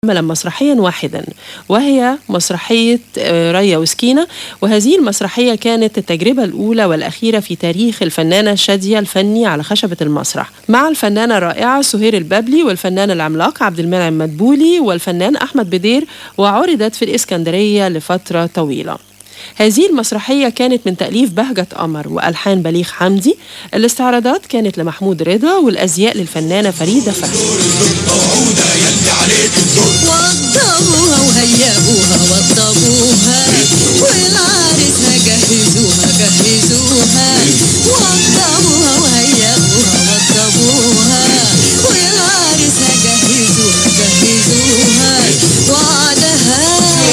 عملا مسرحيا واحدا وهي مسرحية آه، ريا وسكينة وهذه المسرحية كانت التجربة الأولى والأخيرة في تاريخ الفنانة شادية الفني على خشبة المسرح مع الفنانة الرائعة سهير البابلي والفنان العملاق عبد المنعم مدبولي والفنان أحمد بدير وعرضت في الإسكندرية لفترة طويلة هذه المسرحية كانت من تأليف بهجة قمر وألحان بليغ حمدي الاستعراضات كانت لمحمود رضا والأزياء للفنانة فريدة فهمي وضبوها وهيبوها وضبوها والعريسة جهزوها جهزوها وضبوها وهيبوها وضبوها والعريسة جهزوها جهزوها وعدها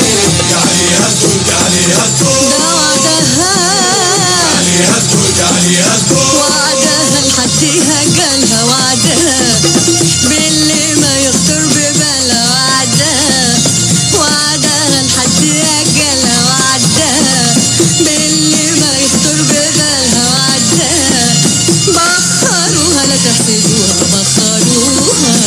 ده وعدها وعدها لحديها جالها وعدها باللي ما يخطر ببالها وعدها وعدها لحديها جالها وعدها باللي ما يخطر ببالها وعدها بخروها لا تحسدوها بخروها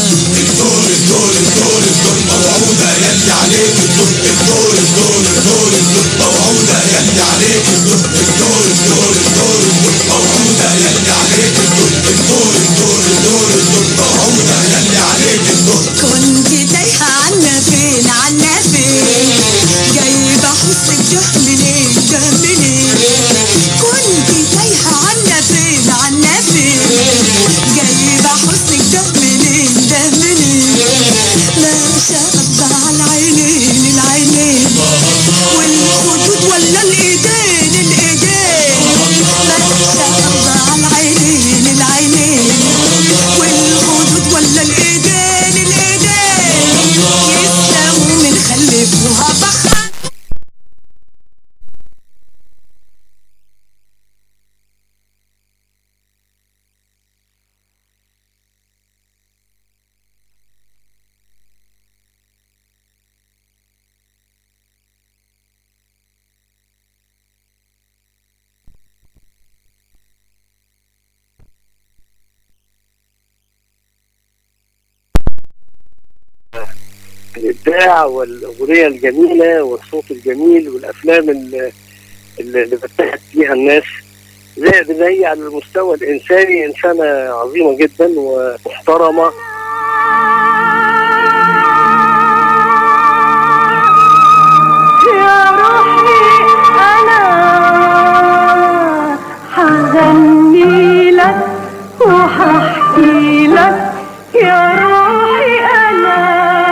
كنت تايهة عنا فين عنا فين جايبة حسك ده منين ده منين كنت تايهة عنا فين عنا فين جايبة حسك ده منين ده منين ما شاء الله على العينين العينين والخدود ولا الايدين الايدين ما شاء الله على العينين العينين والخدود ولا الايدين الايدين يسلموا من خلفوها بخر الابداع والاغنيه الجميله والصوت الجميل والافلام اللي, اللي بتحت فيها الناس زائد ان هي على المستوى الانساني انسانه عظيمه جدا ومحترمه يا روحي أنا حغني لك وححكي لك يا روحي أنا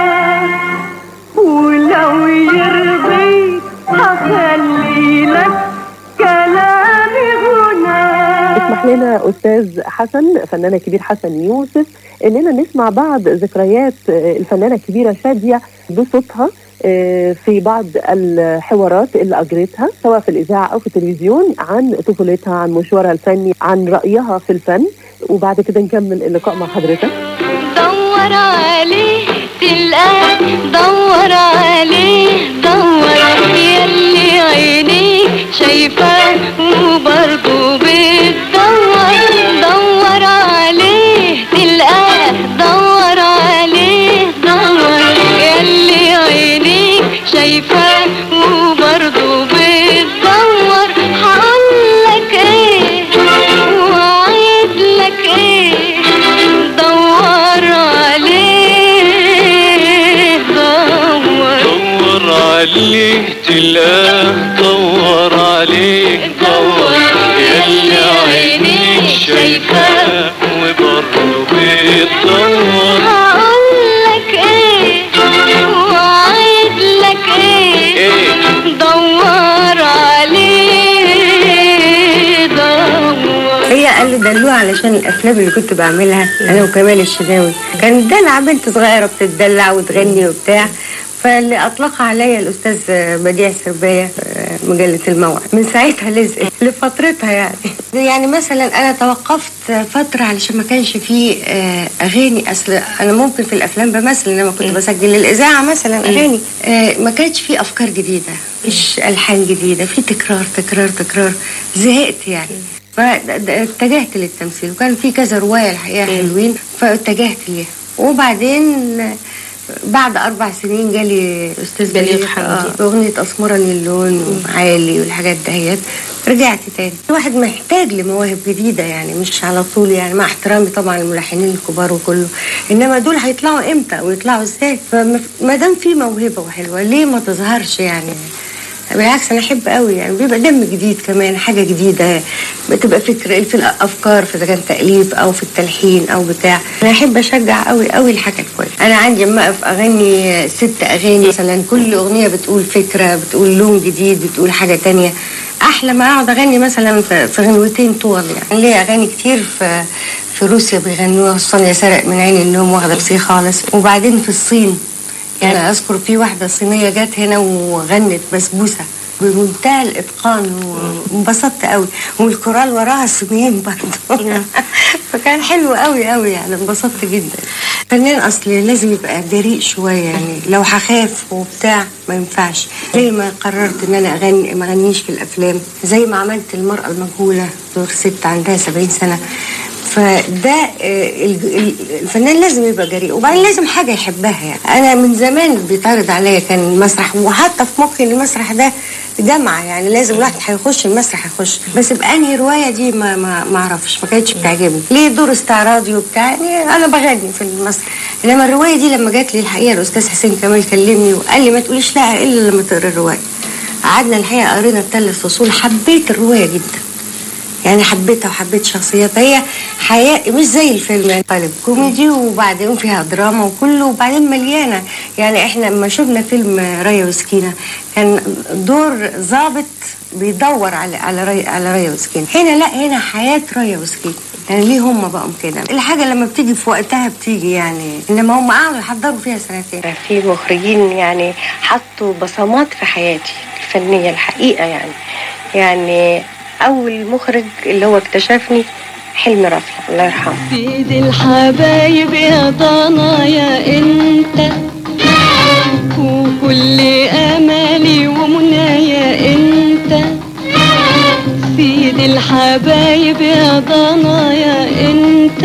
ولو يرضيك هخلي لك كلامي غنى اسمح لنا أستاذ حسن فنانة كبير حسن يوسف إننا نسمع بعض ذكريات آه، الفنانة الكبيرة شادية بصوتها آه، في بعض الحوارات اللي أجرتها سواء في الإذاعة أو في التلفزيون عن طفولتها عن مشوارها الفني عن رأيها في الفن وبعد كده نكمل اللقاء مع حضرتك دور عليه تلقاه دور عليه دور يلي عينيك شايفاه وبرضه بتدور دور عليه تلقاه دور عليه دور يلي عينيك شايفاه وبرضه بتدور هقولك ايه وعيد لك ايه دور عليه دور دور عليه تلقاه دور عليه دور يلي عينيك شايفاه وبرضه بتدور هقولك ايه وعيد لك ايه ايه دور عليه دور هي قال لي دلوها علشان الافلام اللي كنت بعملها انا وكمال الشناوي كان دلع بنت صغيره بتدلع وتغني وبتاع فاللي اطلقها عليا الاستاذ بديع سربايه في مجله الموعد من ساعتها لزق لفترتها يعني يعني مثلا انا توقفت فتره علشان ما كانش فيه آه، اغاني اصل انا ممكن في الافلام بمثل لما كنت بسجل للاذاعه مثلا اغاني آه، ما كانش فيه افكار جديده مفيش الحان جديده في تكرار تكرار تكرار زهقت يعني فاتجهت للتمثيل وكان في كذا روايه الحقيقه حلوين فاتجهت ليها وبعدين بعد اربع سنين جالي استاذ بليغ بليغ حمدي. آه، اغنيه اسمرني اللون وعالي والحاجات دهيت رجعت تاني الواحد محتاج لمواهب جديده يعني مش على طول يعني مع احترامي طبعا الملحنين الكبار وكله انما دول هيطلعوا امتى ويطلعوا ازاي فما دام في موهبه وحلوه ليه ما تظهرش يعني بالعكس انا احب قوي يعني بيبقى دم جديد كمان حاجه جديده بتبقى فكره في الافكار في اذا كان تاليف او في التلحين او بتاع انا احب اشجع قوي قوي الحاجه الكويسه انا عندي لما اقف اغني ست اغاني مثلا كل اغنيه بتقول فكره بتقول لون جديد بتقول حاجه تانية احلى ما اقعد اغني مثلا في في غنوتين طول يعني ليا اغاني كتير في في روسيا بيغنوها خصوصا يا سرق من عين النوم واخده بصيه خالص وبعدين في الصين يعني اذكر في واحده صينيه جت هنا وغنت بسبوسه بمنتهى الاتقان وانبسطت قوي والكورال وراها صينيين برضه فكان حلو قوي قوي يعني انبسطت جدا فنان اصلي لازم يبقى جريء شويه يعني لو هخاف وبتاع ما ينفعش زي ما قررت ان انا اغني ما اغنيش في الافلام زي ما عملت المراه المجهوله دور ست عندها 70 سنه فده آه، ال- ال- الفنان لازم يبقى جريء وبعدين لازم حاجه يحبها يعني انا من زمان بيتعرض عليا كان المسرح وحتى في مخي إن المسرح ده جامعه يعني لازم الواحد هيخش المسرح هيخش بس بانهي روايه دي ما ما ما اعرفش ما كانتش بتعجبني ليه دور استعراضي وبتاع يعني انا بغني في المسرح انما الروايه دي لما جات لي الحقيقه الاستاذ حسين كمال كلمني وقال لي ما تقوليش لا الا لما تقرا الروايه قعدنا الحقيقه قرينا الثلاث فصول حبيت الروايه جدا يعني حبيتها وحبيت شخصيتها هي حياة مش زي الفيلم يعني طالب كوميدي وبعدين فيها دراما وكله وبعدين مليانة يعني احنا لما شفنا فيلم رايا وسكينة كان دور ضابط بيدور على على رايا على رايا وسكينة هنا لا هنا حياة رايا وسكينة يعني ليه هم بقوا كده الحاجة لما بتيجي في وقتها بتيجي يعني انما هم قعدوا يحضروا فيها سنتين في مخرجين يعني حطوا بصمات في حياتي الفنية الحقيقة يعني يعني أول مخرج اللي هو اكتشفني حلمي رفعت الله يرحمه سيد الحبايب يا ضنا يا انت وكل امالي ومنايا انت سيد الحبايب يا ضنا يا انت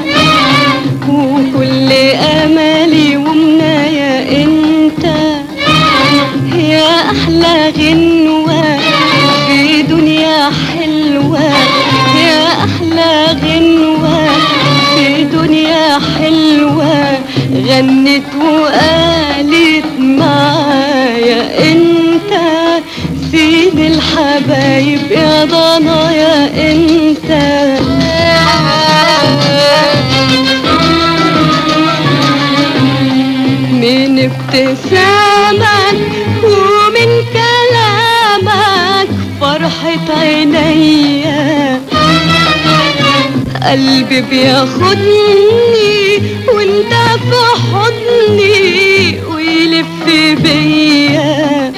وكل امالي ومنايا انت يا احلى غنوه في دنيا حلوه يا احلى غنوه في دنيا حلوه غنت وقالت معايا انت سيد الحبايب يا ضنا يا انت من ابتسامك ومن كلامك فرحة عينيا قلبي بياخدني وانت في حضني ويلف بيا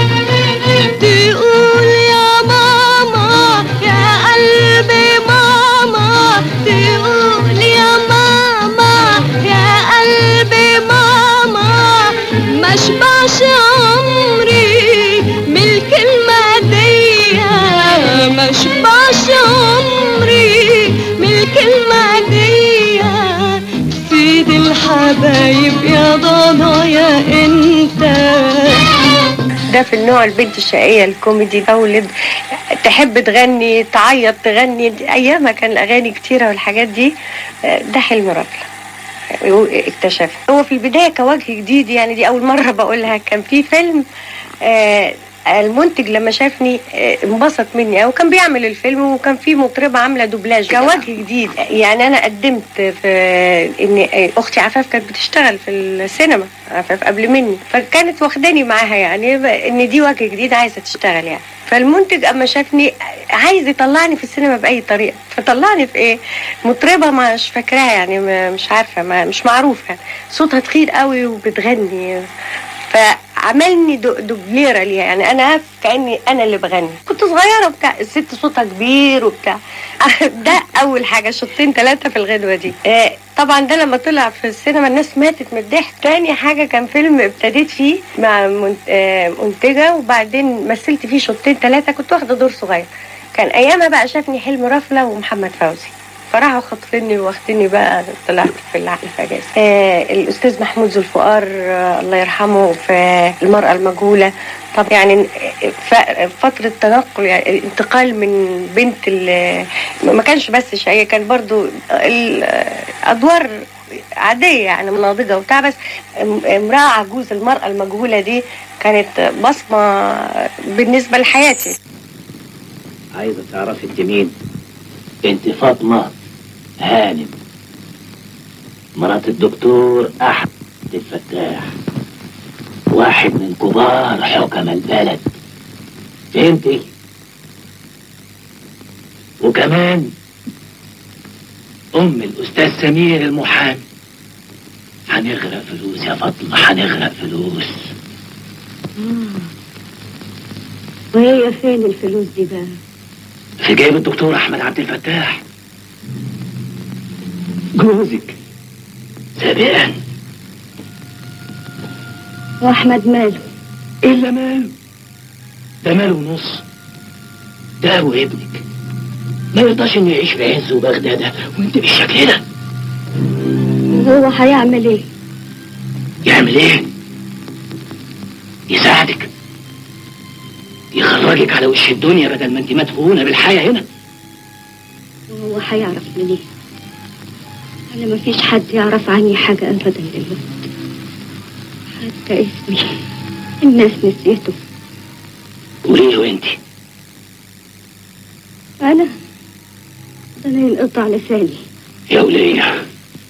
تقول يا ماما يا قلبي ماما تقول يا ماما يا قلبي ماما ما اشبعش عمري من الكلمة دي ما اشبعش عمري من الكلمة دي سيد الحبايب يا ضنا يا انت ده في النوع البنت الشقية الكوميدي تولد تحب تغني تعيط تغني أيامها كان الأغاني كتيرة والحاجات دي آه، ده حلم رجل اكتشف هو في البداية كوجه جديد يعني دي أول مرة بقولها كان في فيلم آه، المنتج لما شافني آه، انبسط مني أو كان بيعمل الفيلم وكان في مطربة عاملة دوبلاج كوجه جديد يعني أنا قدمت في إن أختي عفاف كانت بتشتغل في السينما عفاف قبل مني فكانت واخداني معاها يعني إن دي وجه جديد عايزة تشتغل يعني فالمنتج اما شافني عايز يطلعني في السينما باي طريقه فطلعني في ايه مطربه مش فاكراها يعني ما- مش عارفه ما مش معروفه يعني صوتها تخين قوي وبتغني فعملني دو- دوبليره ليها يعني انا كاني انا اللي بغني كنت صغيره وبتاع الست صوتها كبير وبتاع ده اول حاجه شوطين ثلاثه في الغدوه دي آه، طبعا ده لما طلع في السينما الناس ماتت من الضحك تاني حاجه كان فيلم ابتديت فيه مع من- آه، منتجه وبعدين مثلت فيه شوطين ثلاثه كنت واخده دور صغير كان ايامها بقى شافني حلم رفله ومحمد فوزي فراحوا خاطفيني واخديني بقى طلعت في الع- الفجاز آه الاستاذ محمود ذو الفقار آه الله يرحمه في المراه المجهوله طب يعني ف- فترة تنقل يعني الانتقال من بنت ال- ما كانش بس شقية كان برضو الأدوار عادية يعني ناضجة وبتاع بس ام- امرأة عجوز المرأة المجهولة دي كانت بصمة بالنسبة لحياتي عايزة تعرفي انت مين؟ انت فاطمة هانم مرات الدكتور أحمد الفتاح واحد من كبار حكم البلد فهمتي؟ وكمان أم الأستاذ سمير المحامي هنغرق فلوس يا فاطمة هنغرق فلوس وهي فين الفلوس دي بقى؟ في جيب الدكتور أحمد عبد الفتاح جوزك سابقا واحمد ماله؟ إلا ماله ده ماله ونص ده أبو ابنك ما يرضاش إنه يعيش في عز وبغدادة وأنت بالشكل ده وهو هيعمل ايه؟ يعمل إيه؟ يساعدك يخرجك على وش الدنيا بدل ما أنت مدفونة بالحياة هنا وهو هيعرف منين؟ انا مفيش حد يعرف عني حاجة ابدا دلوقتي حتى اسمي الناس نسيته قولي له أنت انا ده انا ينقطع لساني يا ولية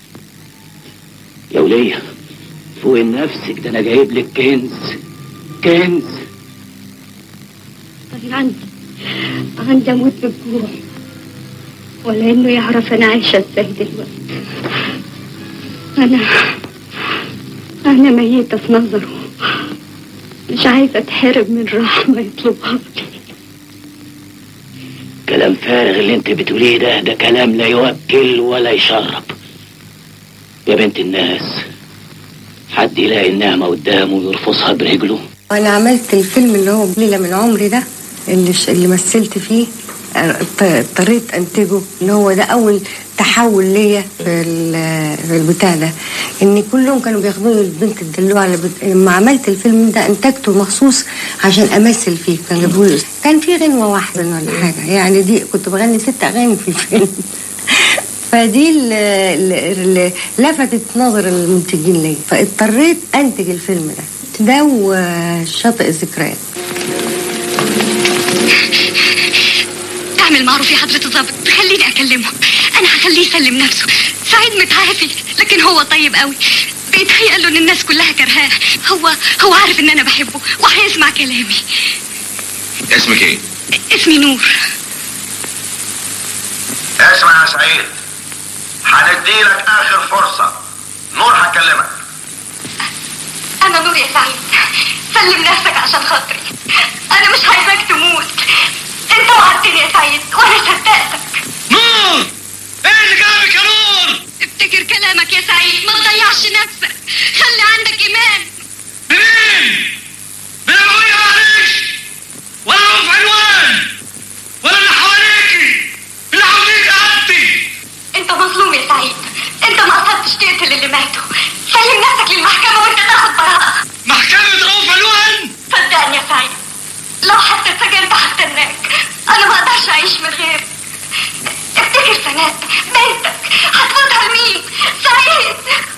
يا ولية فوق نفسك ده أنا جايب لك كنز كنز طيب عندي عندي اموت بالجوع ولا انه يعرف انا عايشه ازاي دلوقتي انا انا ميته في نظره مش عايزه اتحرم من رحمه يطلبها لي كلام فارغ اللي انت بتقوليه ده ده كلام لا يوكل ولا يشرب يا بنت الناس حد يلاقي النعمة قدامه ويرفصها برجله انا عملت الفيلم اللي هو ليله من عمري ده اللي ش... اللي مثلت فيه اضط- اضطريت انتجه اللي هو ده اول تحول ليا في ال- في البتاع ده ان كلهم كانوا بياخدوني البنت الدلوعه اللي بت... لما عملت الفيلم ده انتجته مخصوص عشان امثل فيه كان جابوا لي كان في غنوه واحده ولا حاجه يعني دي كنت بغني ست اغاني في الفيلم فدي اللي اللي لفتت نظر المنتجين ليا فاضطريت انتج الفيلم ده ده وشاطئ الذكريات تعمل معروف يا حضرة الضابط خليني أكلمه أنا هخليه يسلم نفسه سعيد متعافي لكن هو طيب قوي بيتهيأ له إن الناس كلها كرهاه هو هو عارف إن أنا بحبه وهيسمع كلامي اسمك ايه؟ اسمي نور اسمع يا سعيد هنديلك اخر فرصة نور هكلمك أنا نور يا سعيد سلم نفسك عشان خاطري أنا مش عايزاك تموت أنت وعدتني يا سعيد وأنا صدقتك نور ايه اللي جابك يا نور افتكر كلامك يا سعيد ما تضيعش نفسك خلي عندك إيمان بمين من ابويا معلش ولا هو في عنوان ولا اللي حواليكي اللي حواليك قعدتي انت مظلوم يا سعيد انت ما قصدتش تقتل اللي ماتوا سلم نفسك للمحكمة وانت تاخد براءة محكمة رؤوف علوان صدقني يا سعيد لو حتى اتسجنت هستناك انا ما اقدرش اعيش من غيرك افتكر سناء بنتك هتفوتها لمين سعيد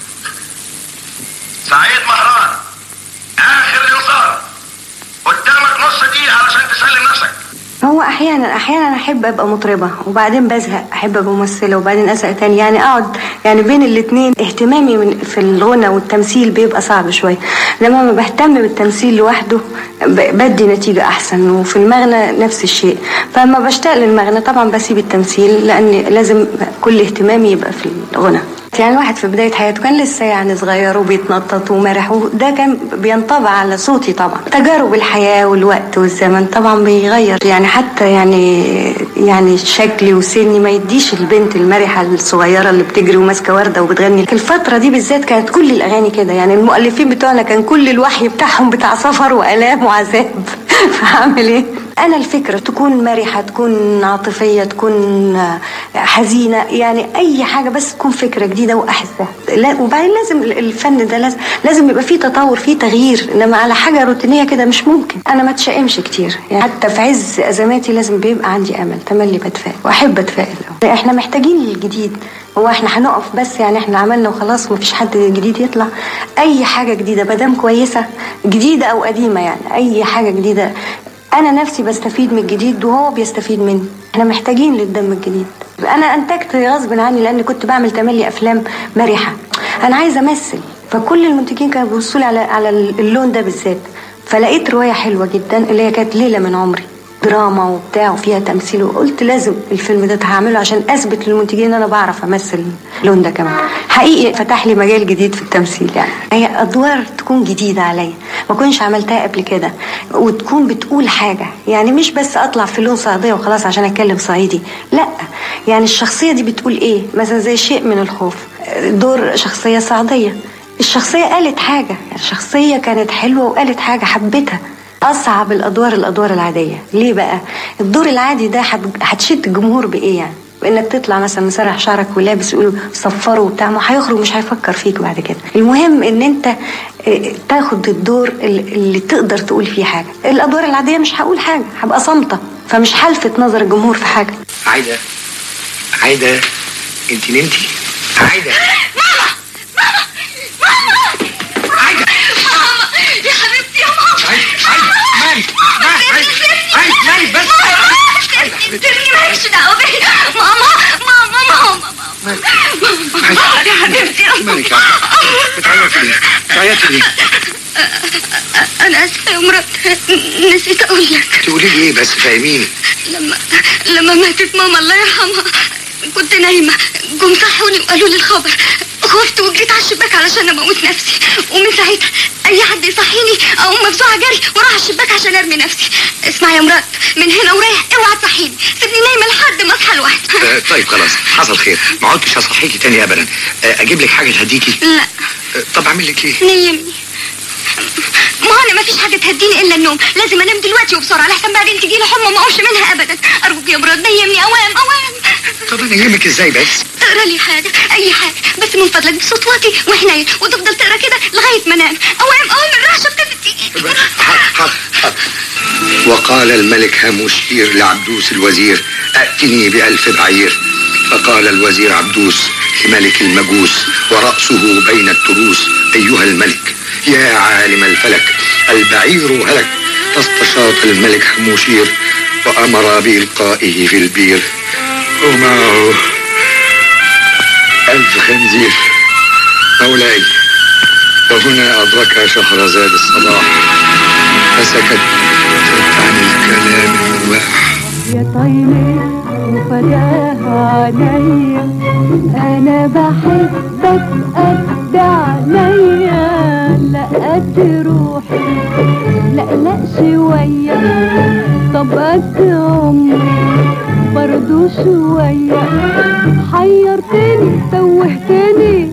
سعيد مهران اخر انذار قدامك نص دقيقة علشان تسلم نفسك هو احيانا احيانا احب ابقى مطربه وبعدين بزهق احب ابقى ممثله وبعدين ازهق تاني يعني اقعد يعني بين الاثنين اهتمامي من في الغنى والتمثيل بيبقى صعب شويه لما ما بهتم بالتمثيل لوحده ب- بدي نتيجه احسن وفي المغنى نفس الشيء فلما بشتاق للمغنى طبعا بسيب التمثيل لان لازم كل اهتمامي يبقى في الغنى يعني الواحد في بداية حياته كان لسه يعني صغير وبيتنطط ومرح وده كان بينطبع على صوتي طبعا تجارب الحياة والوقت والزمن طبعا بيغير يعني حتى يعني يعني شكلي وسني ما يديش البنت المرحة الصغيرة اللي بتجري وماسكة وردة وبتغني الفترة دي بالذات كانت كل الأغاني كده يعني المؤلفين بتوعنا كان كل الوحي بتاعهم بتاع سفر وآلام وعذاب فهعمل ايه انا الفكره تكون مرحه تكون عاطفيه تكون آه، حزينه يعني اي حاجه بس تكون فكره جديده واحسها لا وبعدين لازم الفن ده لازم لازم يبقى فيه تطور فيه تغيير انما على حاجه روتينيه كده مش ممكن انا ما اتشائمش كتير يعني حتى في عز ازماتي لازم بيبقى عندي امل تملي بتفائل واحب اتفائل أوي. احنا محتاجين الجديد هو احنا هنقف بس يعني احنا عملنا وخلاص مفيش حد جديد يطلع اي حاجه جديده مادام كويسه جديده او قديمه يعني اي حاجه جديده انا نفسي بستفيد من الجديد وهو بيستفيد مني احنا محتاجين للدم الجديد انا انتجت غصب عني لان كنت بعمل تملي افلام مرحه انا عايزه امثل فكل المنتجين كانوا بيبصوا لي على على اللون ده بالذات فلقيت روايه حلوه جدا اللي هي كانت ليله من عمري دراما وبتاع وفيها تمثيل وقلت لازم الفيلم ده هعمله عشان اثبت للمنتجين ان انا بعرف امثل اللون ده كمان حقيقي فتح لي مجال جديد في التمثيل يعني هي ادوار تكون جديده عليا ما كنتش عملتها قبل كده وتكون بتقول حاجه يعني مش بس اطلع في لون صعيديه وخلاص عشان اتكلم صعيدي لا يعني الشخصيه دي بتقول ايه مثلا زي شيء من الخوف دور شخصيه صعيديه الشخصيه قالت حاجه الشخصيه كانت حلوه وقالت حاجه حبيتها اصعب الادوار الادوار العاديه ليه بقى الدور العادي ده هت- هتشد الجمهور بايه يعني بانك تطلع مثلا مسرح شعرك ولابس يقولوا صفروا وبتاع ما هيخرج مش هيفكر فيك بعد كده المهم ان انت اه، تاخد الدور اللي اللي تقدر تقول فيه حاجه الادوار العاديه مش هقول حاجه هبقى صامته فمش هلفت نظر الجمهور في حاجه عايدة عايدة انت نمتي عايدة عايدة ماما يا حبيبتي يا ماما عايدة عايدة مالك مالك عايدة مالك بس ترمي مالكش دعوه بيا ماما ماما ماما ماما يا حبيبتي يا ماما مالك يا عايدة بتعيطي ليه بتعيطي ليه انا اسفه يا مرات نسيت اقول لك تقولي لي ايه بس فاهميني لما لما ماتت ماما الله يرحمها كنت نايمة جم صحوني وقالوا لي الخبر خفت وجريت على الشباك علشان اموت نفسي ومن ساعتها اي حد يصحيني اقوم مفزوعه جري واروح على الشباك عشان ارمي نفسي اسمع يا مرات من هنا ورايح اوعى تصحيني سيبني نايمه لحد ما اصحى لوحدي آه طيب خلاص حصل خير ما عدتش هصحيكي تاني ابدا آه اجيب لك حاجه تهديكي لا آه طب اعمل لك ايه نيمني ما هو انا مفيش حاجه تهديني الا النوم لازم انام دلوقتي وبسرعه لحسن بعدين تجيلي حمى ما اقومش منها ابدا ارجوك يا مراد نيمني اوام اوام طب انا يهمك ازاي بس تقرا لي حاجه اي حاجه بس من فضلك بصوت واطي وحنين وتفضل تقرا كده لغايه ما انام اوام اوام الرعشه ابتدت تيجي حاضر حاضر حاضر وقال الملك هاموشير لعبدوس الوزير ائتني بألف بعير فقال الوزير عبدوس لملك المجوس ورأسه بين التروس أيها الملك يا عالم الفلك البعير هلك فاستشاط الملك حموشير وأمر بإلقائه في البير ومعه ألف خنزير مولاي وهنا أدرك شهرزاد الصباح فسكت عن الكلام المباح يا طيني وفداها عليا انا بحبك قد عينيا لا قد روحي لا لا شوية طب قد عمري برضو شوية حيرتني توهتني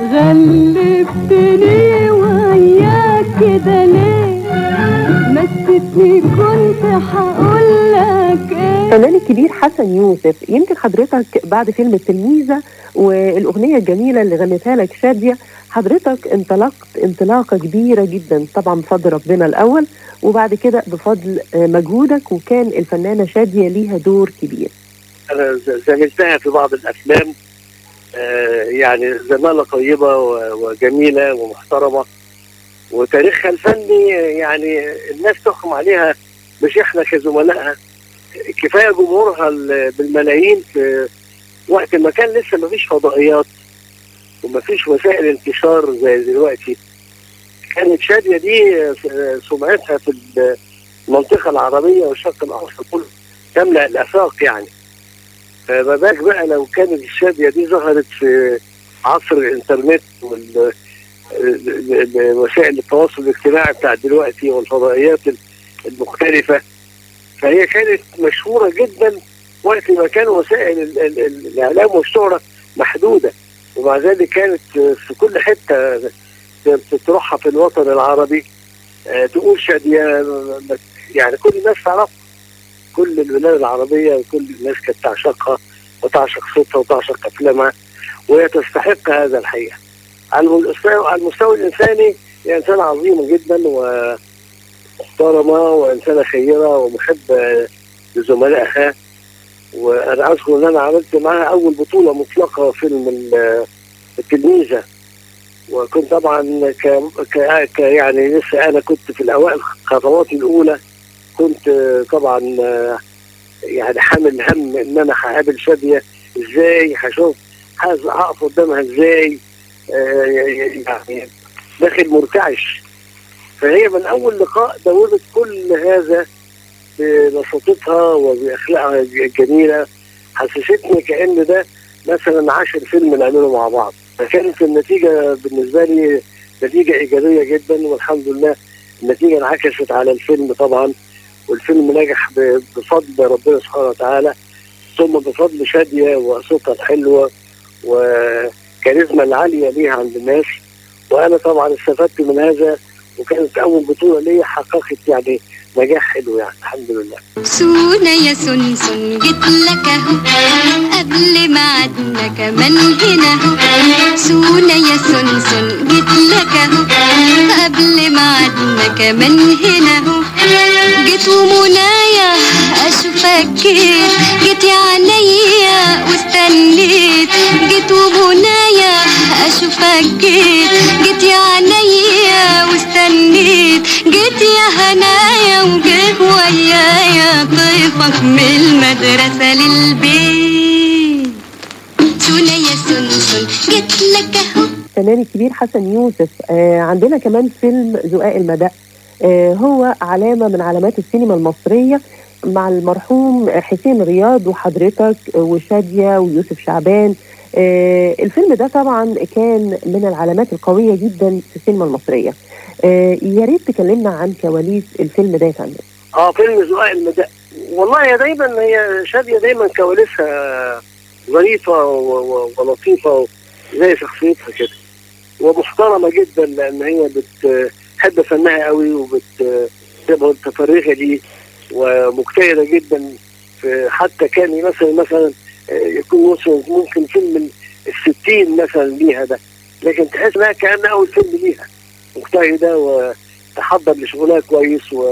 غلبتني وياك كده ليه مستني كنت هقول لك ايه الفنان الكبير حسن يوسف يمكن حضرتك بعد فيلم التلميذة والأغنية الجميلة اللي غنتها لك شادية حضرتك انطلقت انطلاقة كبيرة جدا طبعا بفضل ربنا الأول وبعد كده بفضل آه، مجهودك وكان الفنانة شادية ليها دور كبير انا ز- زميلتها في بعض الافلام آه، يعني زماله طيبه و- وجميله ومحترمه وتاريخها الفني يعني الناس تحكم عليها مش احنا كزملائها كفايه جمهورها ال- بالملايين في وقت ما كان لسه ما فيش فضائيات وما فيش وسائل انتشار زي دلوقتي كانت شاديه دي آه، سمعتها في المنطقه العربيه والشرق الاوسط كله تملا الافاق يعني فما بالك بقى لو كانت الشاديه دي ظهرت في عصر الانترنت وال ال- ال- وسائل التواصل الاجتماعي بتاع دلوقتي والفضائيات المختلفه فهي كانت مشهوره جدا وقت ما كان وسائل ال- ال- ال- الاعلام والشهره محدوده ومع ذلك كانت في كل حته تروحها في الوطن العربي آه، تقول شاديه يعني كل الناس تعرفها كل البلاد العربيه وكل الناس كانت تعشقها وتعشق صوتها وتعشق افلامها وهي تستحق هذا الحقيقه. على المستوى على المستوى الانساني هي انسانه عظيمه جدا ومحترمه وانسانه خيره ومحبه لزملائها وانا اذكر ان انا عملت معاها اول بطوله مطلقه فيلم ال- التلميذه وكنت طبعا ك... ك... ك... يعني لسه انا كنت في الاوائل خطواتي الاولى كنت آه، طبعا آه، يعني حامل هم ان انا هقابل شاديه ازاي هشوف هز- هقف قدامها ازاي آه، يعني داخل مرتعش فهي من اول لقاء دوبت كل هذا ببساطتها وباخلاقها الجميله حسستني كان ده مثلا عشر فيلم نعمله مع بعض فكانت النتيجه بالنسبه لي نتيجه ايجابيه جدا والحمد لله النتيجه انعكست على الفيلم طبعا والفيلم نجح ب- بفضل ربنا سبحانه وتعالى ثم بفضل شاديه وصوتها الحلوه وكاريزما العاليه ليها عند الناس وانا طبعا استفدت من هذا وكانت اول بطوله ليا حققت يعني نجاح حلو يعني الحمد لله سونا يا سنسن جيت لك اهو قبل ميعادنا كمان هنا اهو سونا يا سنسن جيت لك اهو قبل ميعادنا كمان هنا اهو جيت ومنايا اشوفك جيت جيت يا عينيا واستنيت جيت ومنايا اشوفك جيت جيت يا عينيا واستنيت جيت يا هنايا وجيت ويايا طيفك من المدرسة للبيت سونا يا سنسن جيت لك اهو الفنان الكبير حسن يوسف آه عندنا كمان فيلم زقاق المدق آه هو علامة من علامات السينما المصرية مع المرحوم حسين رياض وحضرتك وشادية ويوسف شعبان آه الفيلم ده طبعا كان من العلامات القوية جدا في السينما المصرية آه يا ريت تكلمنا عن كواليس الفيلم ده يا فندم اه فيلم زقاق المدق والله هي دايما هي شاديه دايما كواليسها ظريفه و- و- ولطيفه زي شخصيتها كده ومحترمه جدا لان هي بتحب فنها قوي وبت تبقى متفرغه ليه ومجتهده جدا في حتى كان مثلا مثلا آه، يكون مثلا ممكن فيلم من الستين مثلا ليها ده لكن تحس انها كان اول فيلم ليها مجتهده وتحضر لشغلها كويس و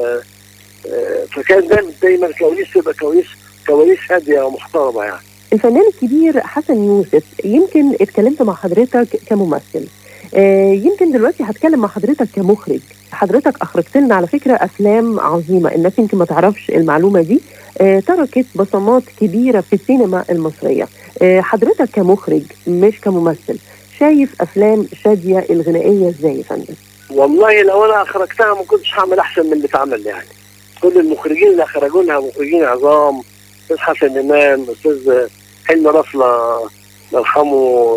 آه، فكان دايما دايما كواليس تبقى كواليس كواليس هاديه ومحترمه يعني الفنان الكبير حسن يوسف يمكن اتكلمت مع حضرتك كممثل آه، يمكن دلوقتي هتكلم مع حضرتك كمخرج حضرتك اخرجت لنا على فكره افلام عظيمه الناس يمكن ما تعرفش المعلومه دي آه، تركت بصمات كبيره في السينما المصريه آه، حضرتك كمخرج مش كممثل شايف افلام شاديه الغنائيه ازاي يا فندم والله لو انا اخرجتها ما كنتش هعمل احسن من اللي اتعمل يعني كل المخرجين اللي اخرجونها مخرجين عظام استاذ حسن امام استاذ حلمي رفله الله يرحمه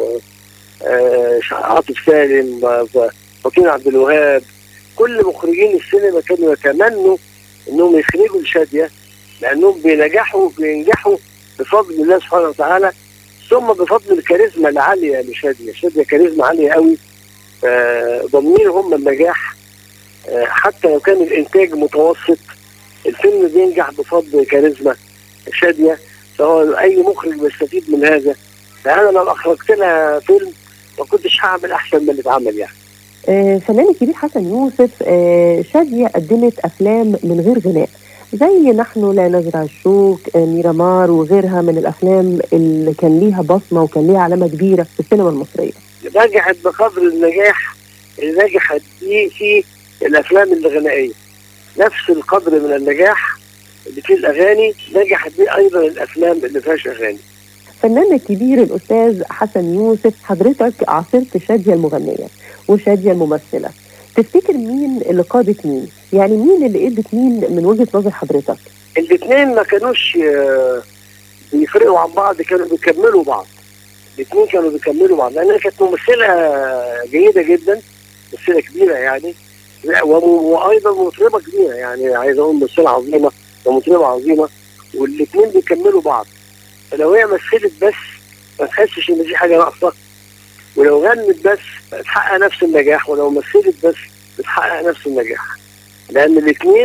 آه، عاطف سالم آه، وكيل عبد الوهاب كل مخرجين السينما كانوا يتمنوا انهم يخرجوا الشاديه لانهم بينجحوا بينجحوا بفضل الله سبحانه وتعالى ثم بفضل الكاريزما العاليه لشاديه، شاديه كاريزما عاليه قوي آه، ضامنين هم النجاح آه، حتى لو كان الانتاج متوسط الفيلم بينجح بفضل كاريزما شاديه فهو اي مخرج بيستفيد من هذا فانا لو اخرجت لها فيلم ما كنتش هعمل احسن من اللي اتعمل يعني آه، فنان الكبير حسن يوسف آه، شادية قدمت أفلام من غير غناء زي نحن لا نزرع الشوك آه، ميرامار وغيرها من الأفلام اللي كان ليها بصمة وكان ليها علامة كبيرة في السينما المصرية نجحت بقدر النجاح اللي نجحت فيه في الافلام الغنائيه نفس القدر من النجاح اللي فيه الاغاني نجحت بيه ايضا الافلام اللي فيهاش اغاني فنان الكبير الأستاذ حسن يوسف حضرتك عاصرت شادية المغنية وشادية الممثلة تفتكر مين اللي قادت مين؟ يعني مين اللي ادت مين من وجهة نظر حضرتك؟ الاثنين ما كانوش آه، بيفرقوا عن بعض كانوا بيكملوا بعض الاثنين كانوا بيكملوا بعض لانها كانت ممثله جيده جدا ممثله كبيره يعني لا، وم- وايضا مطربه كبيره يعني عايز اقول ممثله عظيمه ومطربه عظيمه والاثنين بيكملوا بعض فلو هي مثلت بس ما تحسش ان دي حاجه ناقصه ولو غنت بس بتحقق نفس النجاح ولو مثلت بس بتحقق نفس النجاح لان الاثنين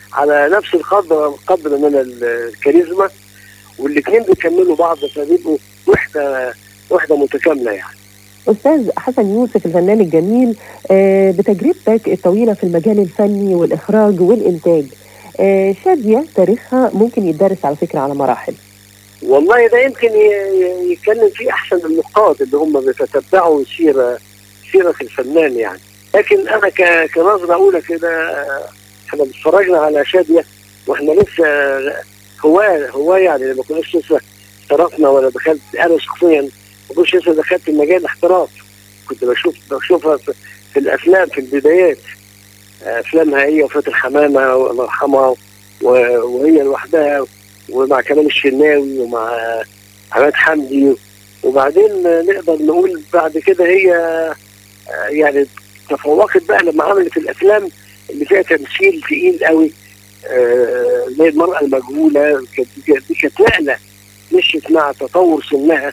على نفس القدر قدر من ال- الكاريزما والاثنين بيكملوا بعض فبيبقوا وحده وحده متكامله يعني أستاذ حسن يوسف الفنان الجميل آه، بتجربتك الطويلة في المجال الفني والإخراج والإنتاج آه، شادية تاريخها ممكن يدرس على فكرة على مراحل والله ده يمكن ي- ي- يتكلم فيه احسن النقاد اللي هم بيتتبعوا سيره سيره الفنان يعني لكن انا ك- كنظره اولى كده آه، احنا اتفرجنا على شاديه واحنا لسه هواه هواه يعني ما كناش لسه احترفنا ولا دخلت انا شخصيا ما كنتش لسه دخلت المجال الاحتراف كنت بشوف بشوفها في, في الافلام في البدايات آه، افلامها هي وفاتن حمامه الله يرحمها و- وهي لوحدها ومع كمال الشناوي ومع عماد حمدي وبعدين نقدر نقول بعد كده هي آه، يعني تفوقت بقى لما عملت الافلام اللي فيها تمثيل تقيل قوي آه، زي المراه المجهوله كانت- دي كانت نقله مشيت مع تطور سنها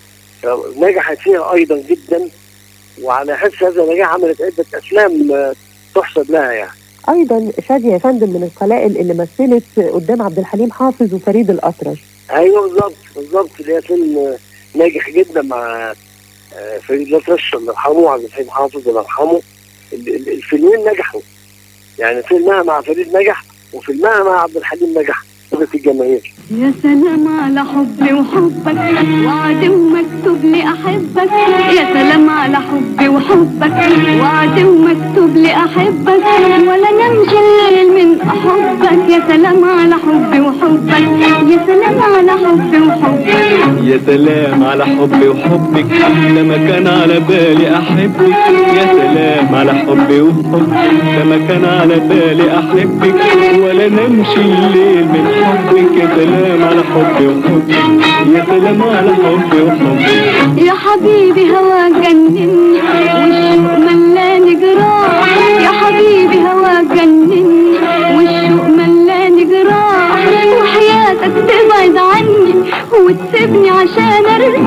نجحت فيها ايضا جدا وعلى حس هذا النجاح عملت عده افلام آه، تحسب لها يعني أيضا شادية يا فندم من القلائل اللي مثلت قدام عبد الحليم حافظ وفريد الأطرش ايوه بالظبط بالظبط اللي هي فيلم آه، ناجح جدا مع آه، فريد الأطرش الله يرحمه عبد الحليم حافظ الله يرحمه ال- ال- الفيلمين نجحوا يعني فيلمها مع فريد نجح وفيلمها مع عبد الحليم نجح صورة الجماهير يا سلام على حبي وحبك وعد ومكتوب لي احبك يا سلام على حبي وحبك وعد ومكتوب لي احبك ولا نمشي الليل من حبك يا سلام على حبي وحبك يا سلام على حبي وحبك يا سلام على حبي وحبك لما كان على بالي احبك يا سلام على حبي وحبك لما كان على بالي احبك ولا نمشي الليل من حبك يا سلام على حبي وحبك يا سلام على حبي وحبك يا حبيبي هواك جنني والشوق ملاني جراح يا حبيبي هواك جنني والشوق ملاني جراح وحياتك تبعد عني وتسيبني عشان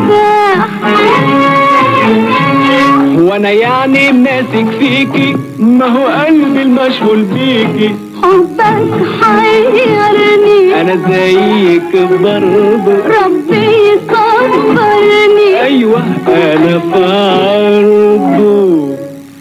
ارتاح وانا يعني ماسك فيكي ما هو قلبي المشغول بيكي حبك حيرني انا زيك برضه ربي يصبرني ايوه انا برضه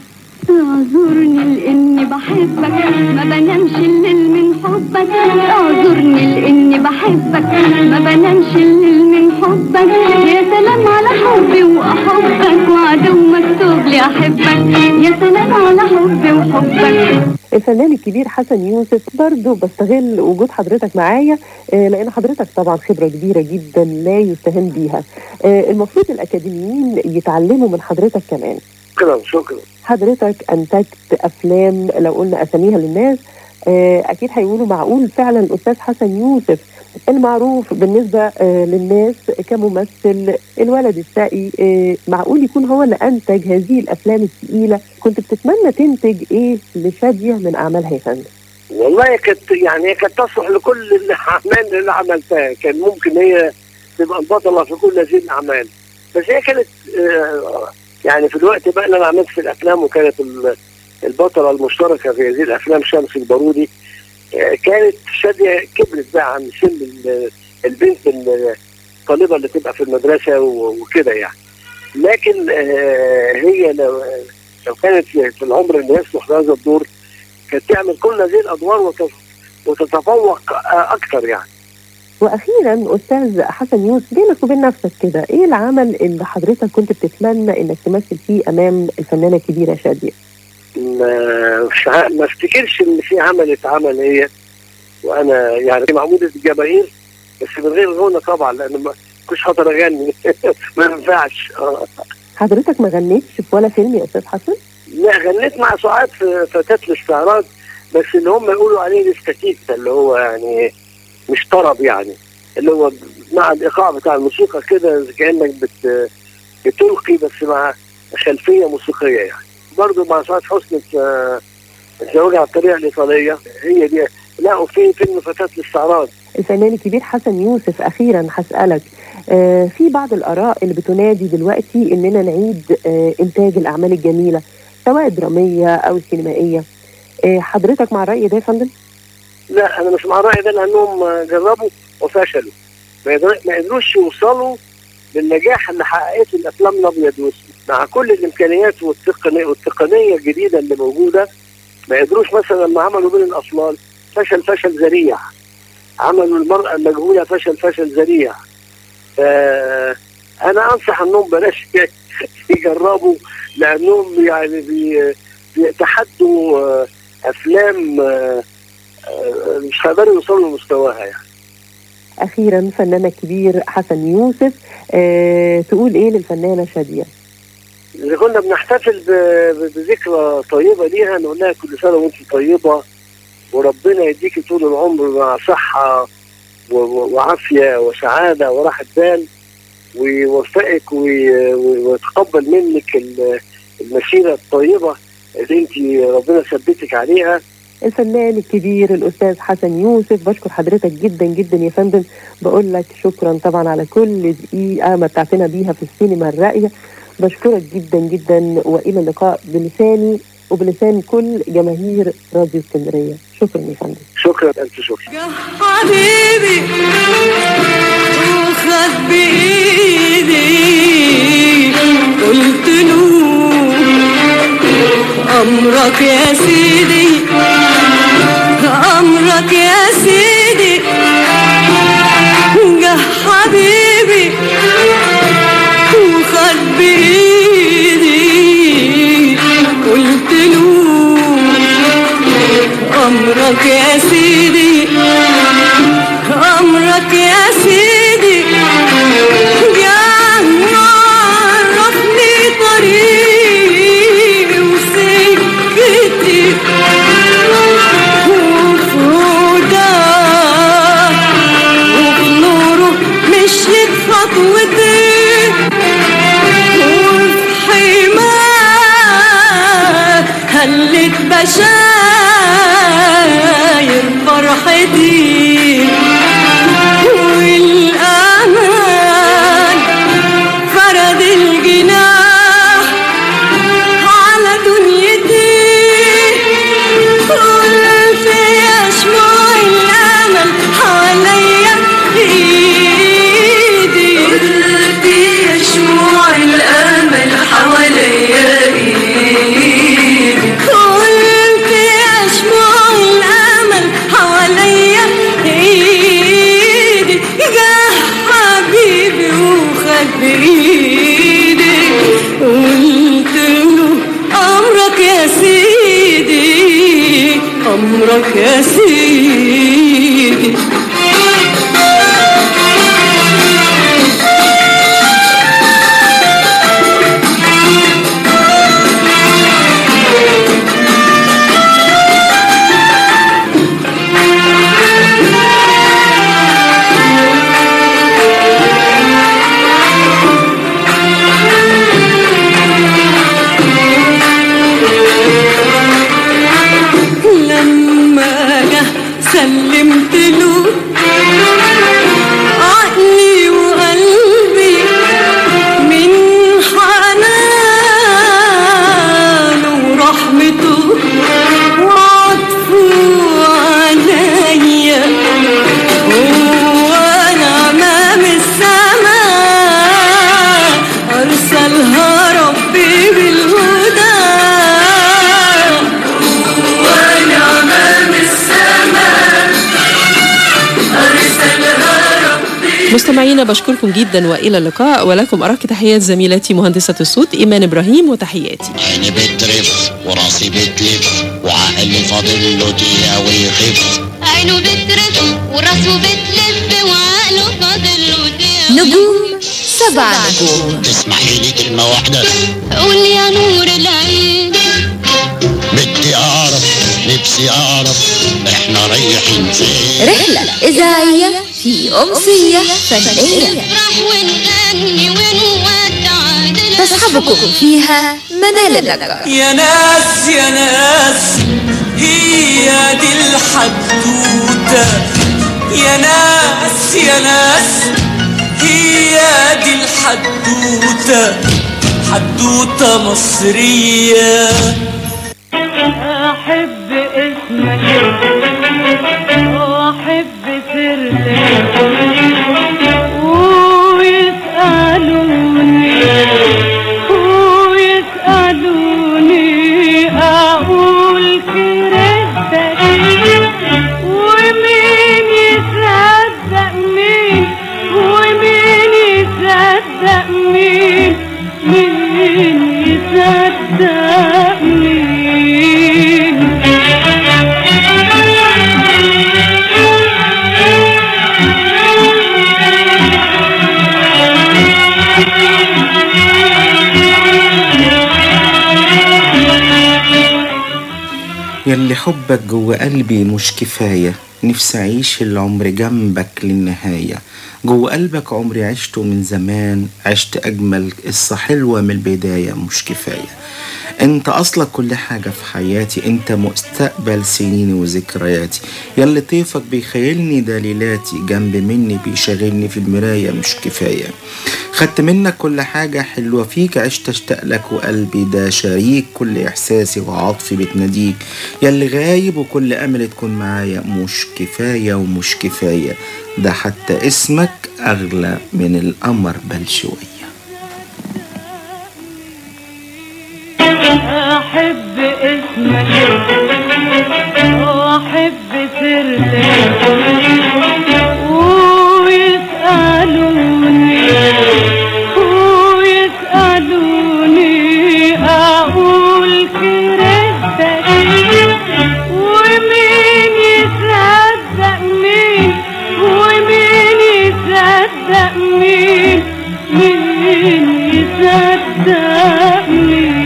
اعذرني لاني بحبك ما بنامش الليل من حبك اعذرني لاني بحبك ما بنامش الليل من حبك يا سلام على حبي واحبك وعدو مكتوب لي احبك يا سلام على حبي وحبك الفنان الكبير حسن يوسف برضو بستغل وجود حضرتك معايا آه، لان حضرتك طبعا خبره كبيره جدا لا يستهان بيها آه، المفروض الاكاديميين يتعلموا من حضرتك كمان شكرا شكرا حضرتك انتجت افلام لو قلنا اساميها للناس آه، اكيد هيقولوا معقول فعلا الاستاذ حسن يوسف المعروف بالنسبه آه، للناس كممثل الولد الشقي آه، معقول يكون هو اللي انتج هذه الافلام الثقيله كنت بتتمنى تنتج ايه لشاديه من اعمالها يا فندم والله هي كانت يعني هي كانت تصلح لكل الاعمال اللي عملتها كان ممكن هي تبقى البطله في كل هذه الاعمال بس هي كانت آه، يعني في الوقت بقى اللي انا عملت في الافلام وكانت ال- البطله المشتركه في هذه الافلام شمس البارودي آه، كانت شاديه كبرت بقى عن سن ال- البنت ال- الطالبه اللي تبقى في المدرسه و- وكده يعني لكن آه، هي لو لو كانت في في العمر اللي يصلح لهذا الدور كانت تعمل كل هذه الادوار وتف- وتتفوق آه، اكثر يعني واخيرا استاذ حسن يوسف بينك وبين نفسك كده ايه العمل اللي حضرتك كنت بتتمنى انك تمثل فيه امام الفنانه الكبيره شاديه ما مش ع- ما افتكرش ان في عمل اتعمل هي وانا يعني معموله الجماهير بس من غير غنى طبعا لان ما كنتش هقدر اغني ما ينفعش آه. حضرتك ما غنيتش في ولا فيلم يا استاذ حسن لا غنيت مع سعاد في فتاة الاستعراض بس اللي هم يقولوا عليه الاستاتيكا اللي هو يعني مش طرب يعني اللي هو مع الايقاع بتاع الموسيقى كده زي كانك بت بتلقي بس مع خلفيه موسيقيه يعني برضه مع سعاد حسني في الزواج على الطريقه الايطاليه هي دي لا وفي فيلم فتاة الاستعراض الفنان الكبير حسن يوسف اخيرا هسالك آه في بعض الاراء اللي بتنادي دلوقتي اننا نعيد آه انتاج الاعمال الجميله سواء الدراميه او السينمائيه آه حضرتك مع الراي ده يا فندم لا انا مش مع الراي ده لانهم آه، جربوا وفشلوا ما يقدر- ما قدروش يوصلوا للنجاح اللي حققته الافلام الابيض واسود مع كل الامكانيات والتقنيه والتقنيه الجديده اللي موجوده ما قدروش مثلا لما عملوا بين الاطلال فشل فشل ذريع عملوا المراه المجهوله فشل فشل ذريع آه انا انصح انهم بلاش يجربوا لانهم يعني بي- بيتحدوا آه، افلام آه، آه، مش هيقدروا يوصلوا لمستواها يعني اخيرا فنانة الكبير حسن يوسف آه تقول ايه للفنانة شادية إذا كنا بنحتفل ب- ب- بذكرى طيبة ليها نقول لها كل سنة وأنت طيبة وربنا يديكي طول العمر مع صحة و- و- وعافية وسعادة وراحة بال ويوفقك وي- و- ويتقبل منك ال- المسيرة الطيبة اللي أنت ربنا ثبتك عليها الفنان الكبير الاستاذ حسن يوسف بشكر حضرتك جدا جدا يا فندم بقول لك شكرا طبعا على كل دقيقه متعتنا بيها في السينما الراقيه بشكرك جدا جدا والى اللقاء بلساني وبلسان كل جماهير راديو اسكندريه شكرا يا فندم شكرا ألف شكر حبيبي وخد بإيدي قلت له أمرك يا سيدي أمرك يا سيدي جه حبيبي وخد بإيدي قلت له أمرك يا سيدي أمرك يا سيدي يا عرفني طريقي وسكتي وفي هداه وفي نوره مشيت خطوتي وفي حماه هلت بشاير فرحتي والأمان فرد الجناح على دنيتي قلت يشمع الأمل حواليا إيدي قلت يشمع الأمل حواليا إيدي قلت يشمع الأمل حواليا إيدي جه حبيبي وخد بإيدي قلت له أمرك يا سيدي أمرك يا سيدي لما جه سلمت له عقلي وقلبي من حنانه ورحمته وعطفه عليا وانا امام السماء ارسلها ربي بالهدى وانا امام السماء ارسلها ربي مستمعينا بشكركم جدا والى اللقاء ولكم ارق تحيات زميلتي مهندسه الصوت ايمان ابراهيم وتحياتي عيني بترف وراسي بتلف وعقلي فاضل له دقيقة ويخف عينه بترف وراسه بتلف وعقله فاضل له دقيقة نجوم سبع نجوم تسمحي لي كلمة واحدة قول يا نور العين بدي أعرف نفسي أعرف إحنا رايحين فين رحلة إذاعية في أمسية فنية نفرح ونغني ونودع تصحبكم فيها منال النجار يا ناس يا ناس هي دي الحدوتة يا ناس يا ناس هي دي الحدوتة حدوتة مصرية أحب اسمك حبك جوه قلبي مش كفاية نفسي أعيش العمر جنبك للنهاية جوه قلبك عمري عشته من زمان عشت أجمل قصة حلوة من البداية مش كفاية انت اصلك كل حاجة في حياتي انت مستقبل سنيني وذكرياتي ياللي طيفك بيخيلني دليلاتي جنب مني بيشغلني في المراية مش كفاية خدت منك كل حاجة حلوة فيك عشت اشتاق لك وقلبي ده شريك كل احساسي وعاطفي بتناديك ياللي غايب وكل امل تكون معايا مش كفاية ومش كفاية ده حتى اسمك اغلى من القمر بل شوية أحب اسمك وأحب سرك ويسألوني ويسألوني أقول كرهتك ومين يصدق مين ومين يصدق مين مين يصدق مين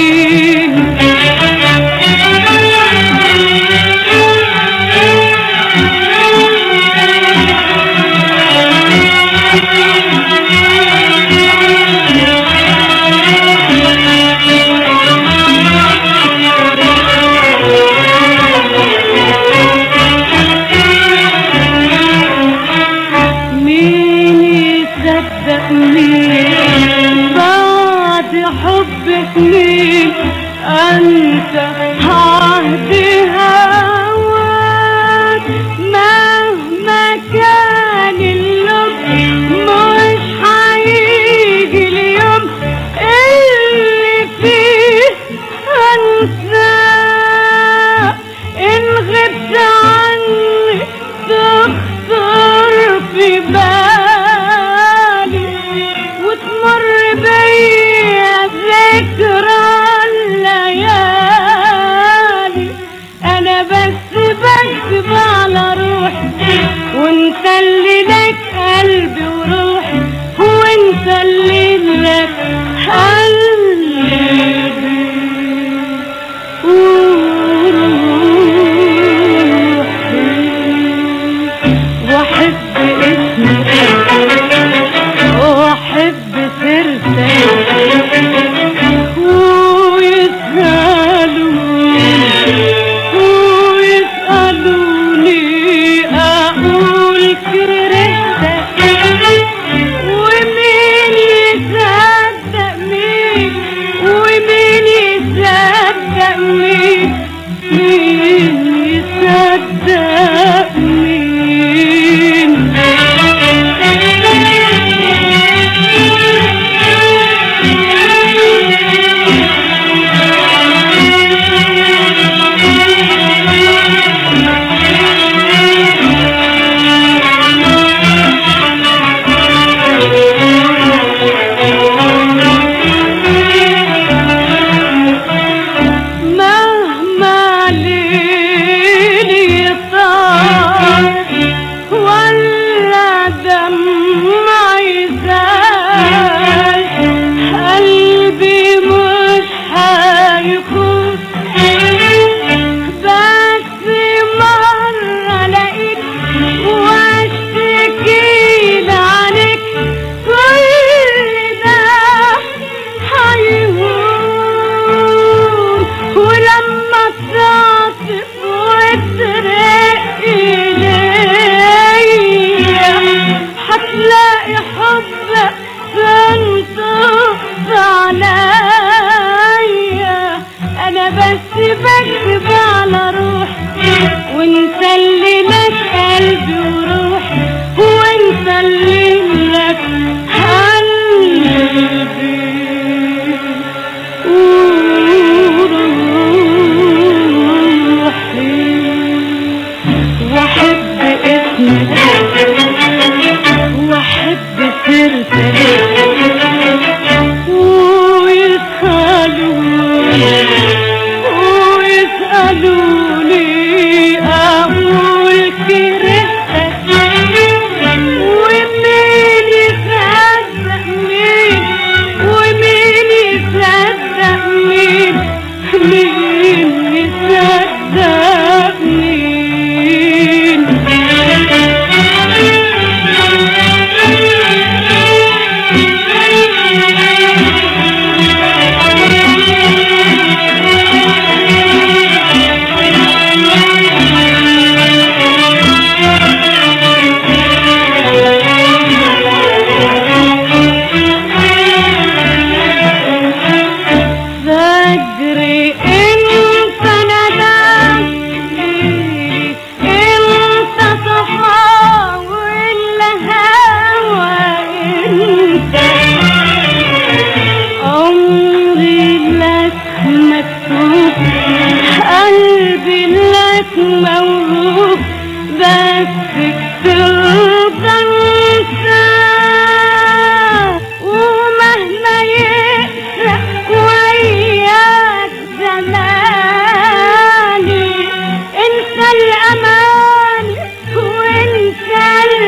مين يصدق مين بعد حبك مين انت عهدي هواك مهما كان اللب مش هيجي اليوم اللي فيه انساك ان غبت عني تخطر في بالي وتمر بيا ذكرى الليالي انا بس بكتب على روحي وانت اللي لك قلبي وروحي وانت اللي لك قلبي وروحي واحب اسمك واحب سيرتك ويسألوني ويسألوني أقول كرهتك ومين يصدق مين ومين يصدق مين مين يصدق مين مهما ليلي طال ولا دمعي زال قلبي مش هيفوت بس مرة لقيت واشتكي لعنك كل ده هيهون ولما تعطف وترقي ليا هتلاقي حبك تنطف عليا انا بس بكتب على روحي وانت اللي لك قلبي وروحي وانت اللي لك قلبي وروحي واحب اسمك واحب سيرتك ويسألوني ويسألوني موهوب بس ترضى انساه ومهما يقرأ وياك زماني انسى الأمان وانسى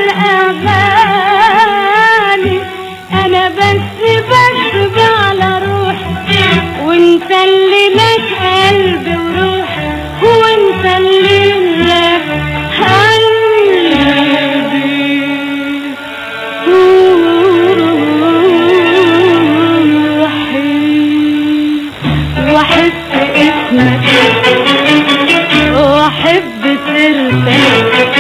الأغاني أنا بس بكتب على روحي وانت اللي لك قلبي وروحي وانت اللي لك قلبي وروحي واحب اسمك واحب سيرتك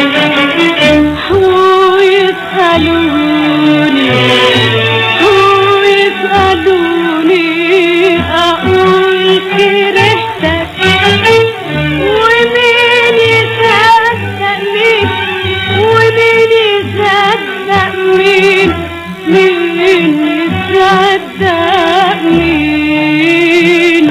ويسألوني ويسألوني أقول كرهتك ومين يصدق مين ومين يصدق مين مين يصدق مين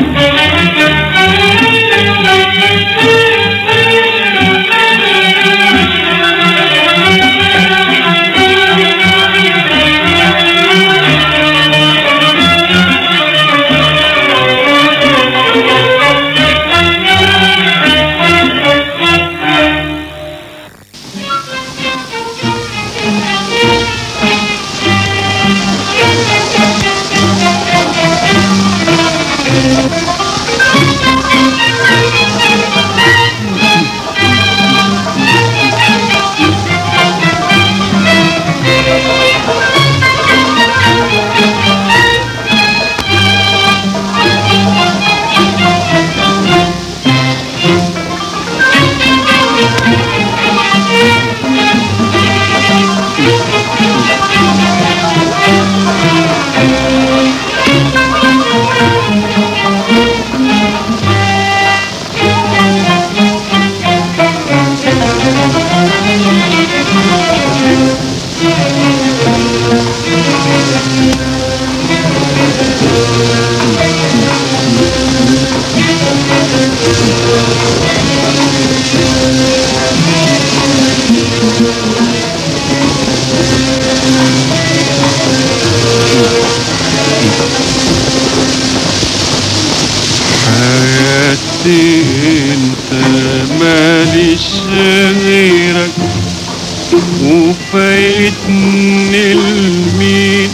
حياتي انت ماليش غيرك وفايتني المين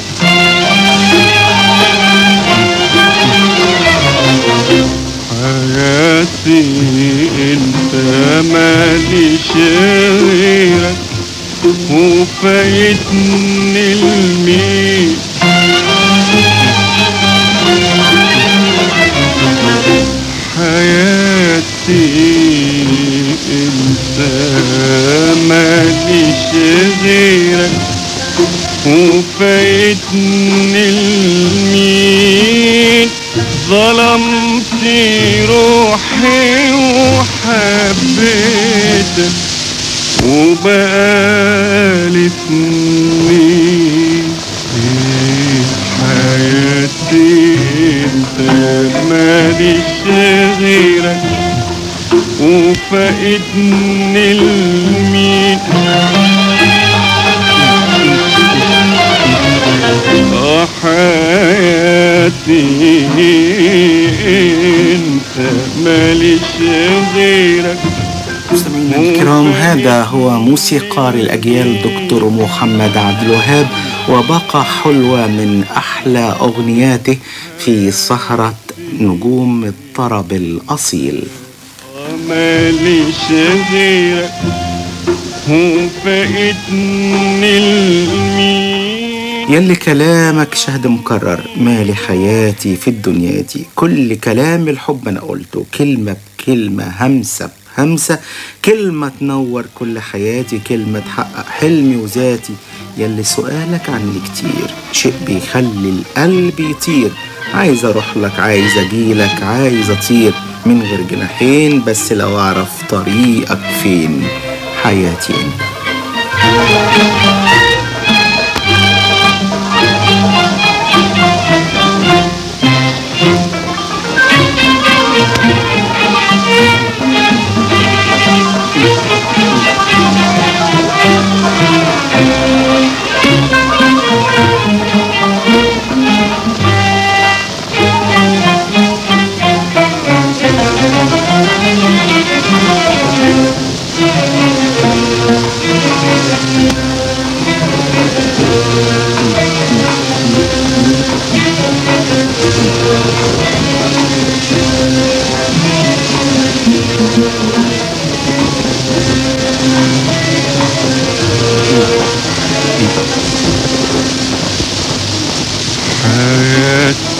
حياتي انت ماليش غيرك وفايتني المين حياتي انت ماليش غيرك وفايتني المين ظلمت روحي وحبيتك وبقالي سنين حياتي انت ماليش غيرك وفاقدني المين آه حياتي انت ماليش غيرك مستمعينا الكرام هذا هو موسيقار الأجيال دكتور محمد عبد الوهاب وباقة حلوة من أحلى أغنياته في سهرة نجوم الطرب الأصيل ماليش غيرك وفاقدني المين يلي كلامك شهد مكرر مالي حياتي في الدنيا دي كل كلام الحب أنا قلته كلمة بكلمة همسة بهمسة كلمة تنور كل حياتي كلمة تحقق حلمي وذاتي يلي سؤالك عني كتير شيء بيخلي القلب يطير عايز اروح لك عايز اجيلك عايز اطير من غير جناحين بس لو اعرف طريقك فين حياتي انت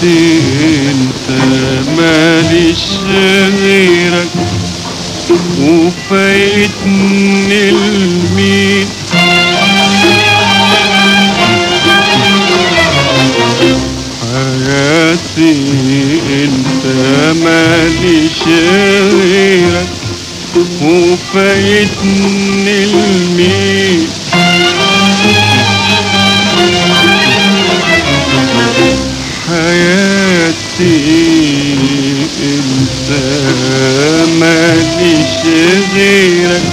انت ماليش غيرك وفايتني المين حياتي انت ماليش غيرك وفايتني المين حياتي انت ماليش غيرك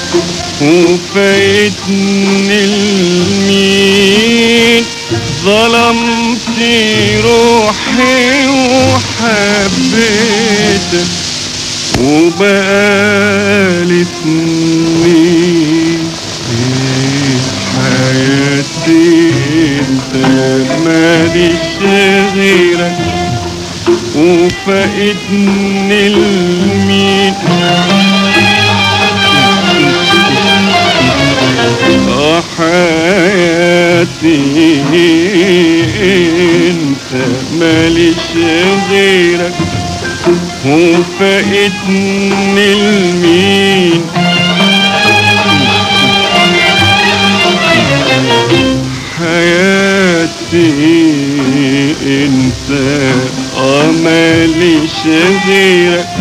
وفايتني المين ظلمت روحي وحبيتك وبقالي سنين حياتي انت ماليش غيرك وفايتني المين آه حياتي انت ماليش غيرك وفايتني المين حياتي انت اه ماليش غيرك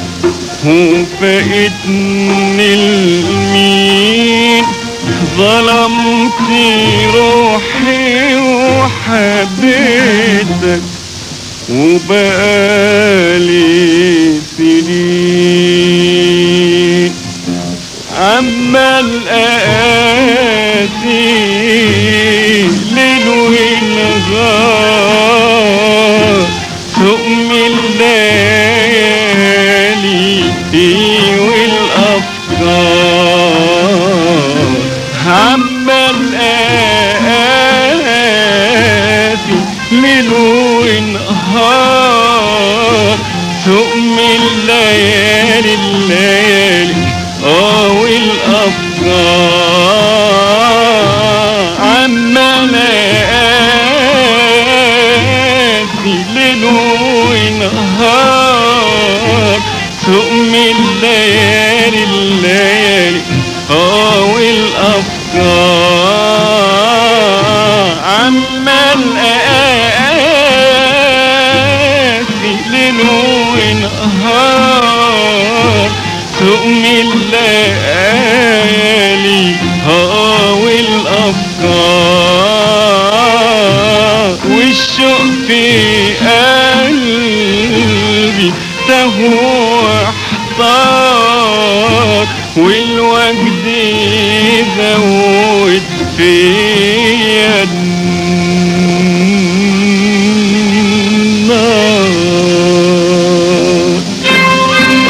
وفايتني المين ظلمت روحي وحبيتك وبقالي سنين عمال اقاسي ليل ونهار تقم الليالي والافكار عمال اقاسي ليل ونهار تقم الليالي الليالي اه والافكار عمال اقاسي ليل ونهار تقم الليالي الليالي اه والافكار عمال اقاسي ليل ونهار تقم الليالي اه والافكار والشوق في قلبي تهوى احتار والوجد زود فيا النار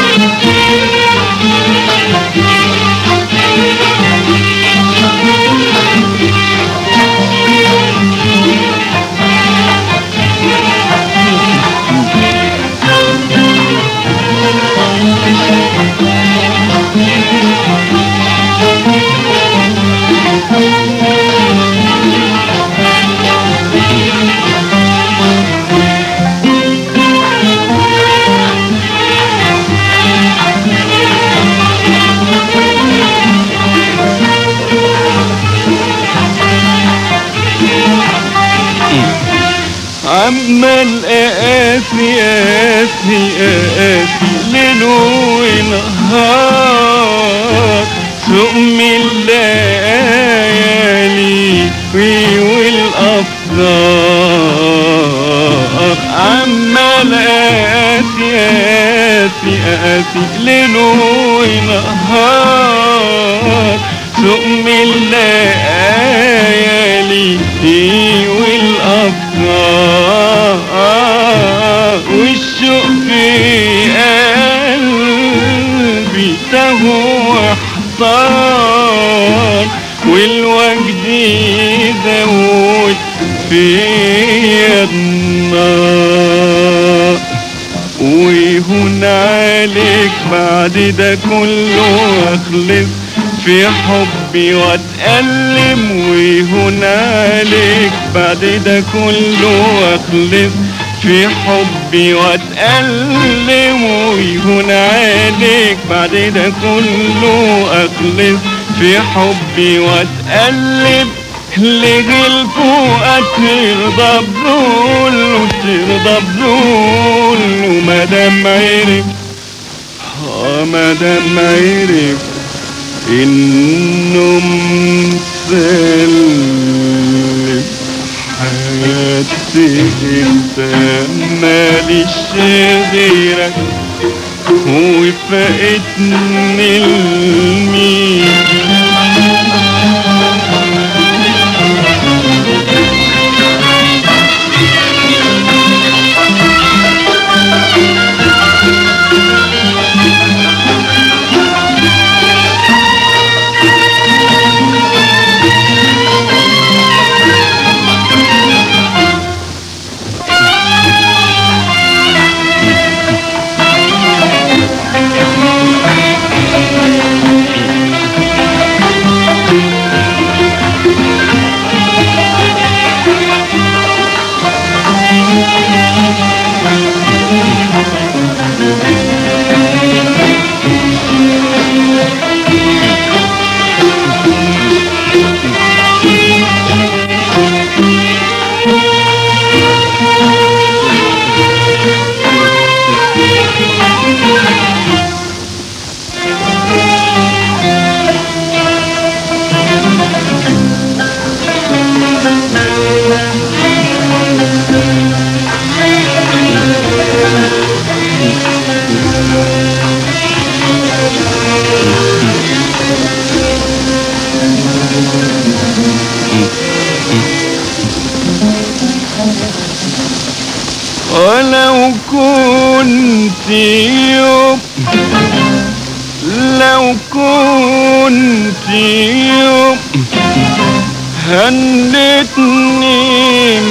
عمال اقاسي قاسي قاسي ليل ونهار تقم الليالي والافكار عمال اقاسي قاسي قاسي ليل ونهار تقم الليالي والافكار والشوق في قلبي تهوى احتار والوجد زود فيا النار ويهون عليك بعد ده كله اخلص في حبي واتألم ويهون عليك بعد ده كله اخلص في حبي واتألم ويهون عليك بعد ده كله أخلص في حبي واتألم لغي الفؤاد ترضى بذول وترضى بذول ومادام عرف اه مادام عرف انه مسلم حياتي انت ماليش غيرك وفقتني المين ولو كنت يوم لو كنت يوم هنتني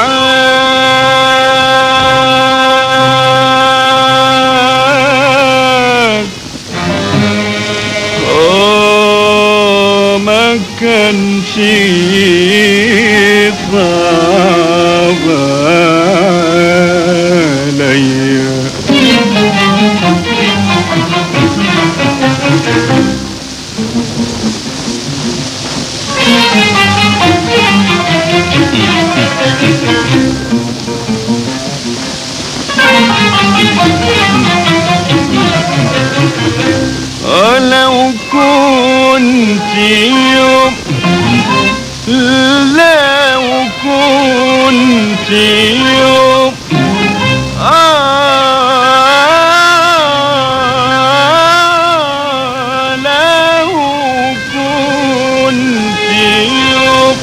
معاك آه ما كانش صعب عليا لو كنت يوم لو كنت يوم آه لو كنت يوم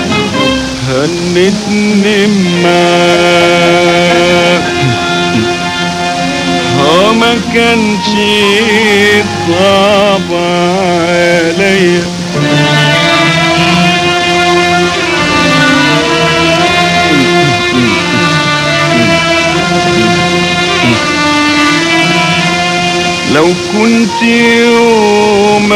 هنتني معاك هو ما كانش صعب عليا لو كنت يوم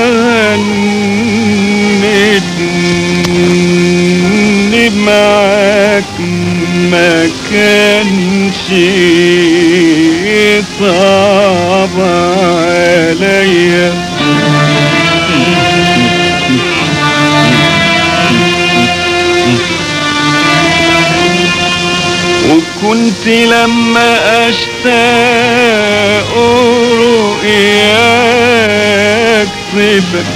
هنتني معاك ما كانش صعب عليا وكنت لما اشتاق رؤياك صفك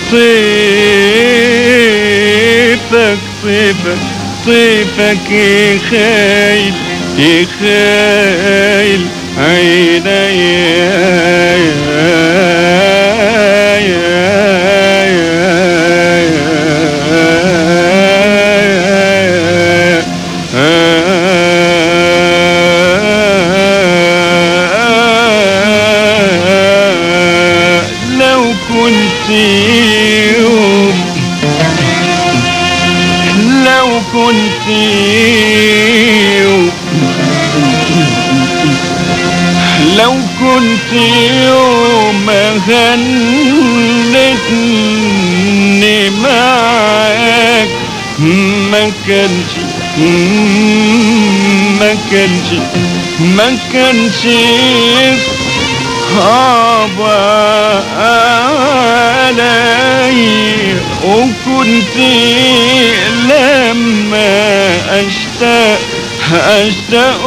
صيفك صفك صيفك يخيل يخيل لو كنت يوم لو كنت يوم لو كنت يوم غنتني معاك ما كانش ما كانش ما كانش صعب علي وكنت لما اشتاق اشتاق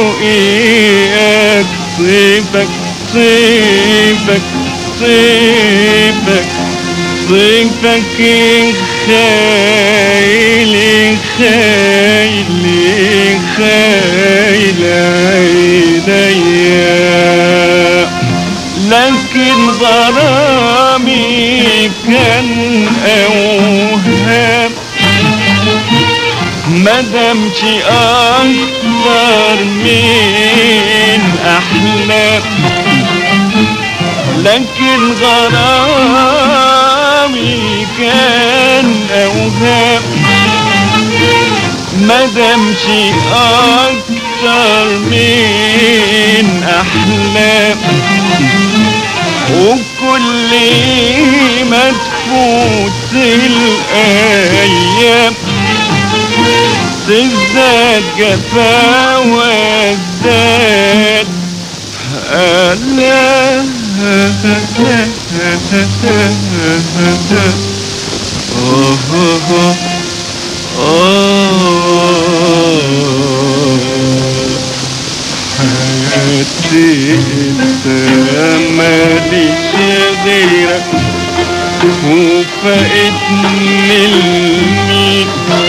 رؤياك صيفك صيفك صيفك صيفك خايل خايل خايل عينيا لكن غرامي كان اوهام ما دامش اكتر من احلام لكن غرامي كان اوهام ما دامش اكتر من احلام وكل ما تفوت الايام تزداد جفا وازداد ألا حياتي انت ماليش غيرك وفقتني الميت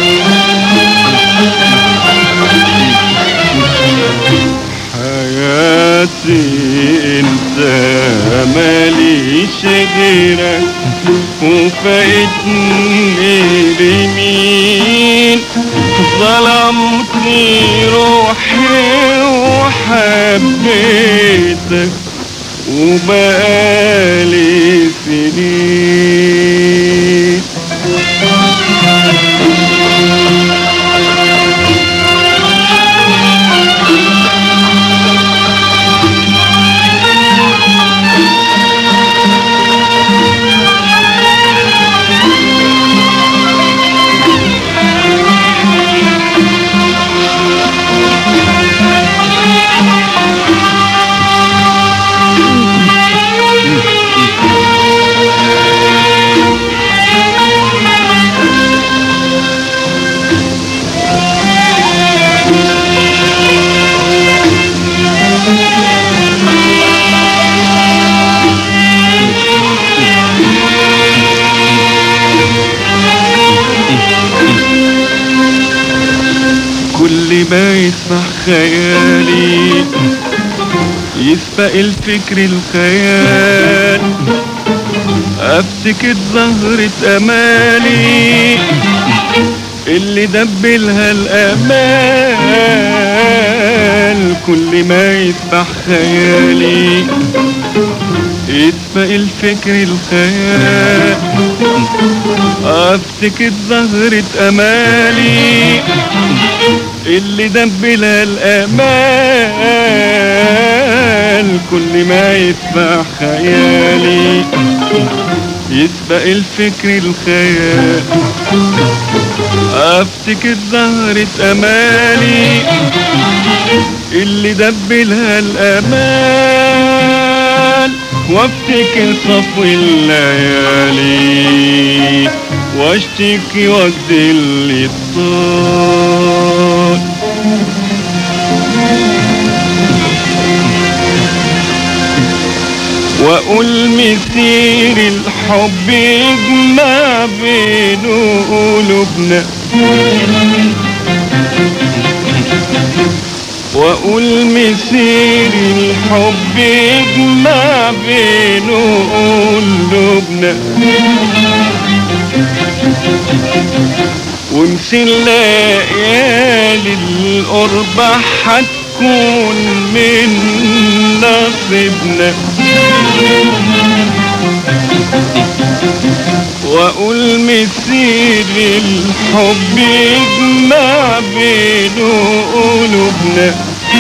حياتي انت ماليش غيرك وفايتني بمين ظلمت روحي وحبيتك وبقالي سنين كل ما يسمع خيالي يسبق الفكر الخيال افتكر زهرة امالي اللي دبلها الامال كل ما يسبح خيالي يسبق الفكر الخيال افتكر زهرة امالي اللي دبلها الامال كل ما يسبح خيالي يسبق الفكر الخيال افتكر زهرة امالي اللي دبلها الامال وافتكر صفو الليالي واشتكي وقت اللي طال واقول مسير الحب يجمع بين قلوبنا واقول مسير الحب يجمع بين قلوبنا ونسي الليالي القربة هتكون من نصيبنا واقول مسير الحب يجمع بين قلوبنا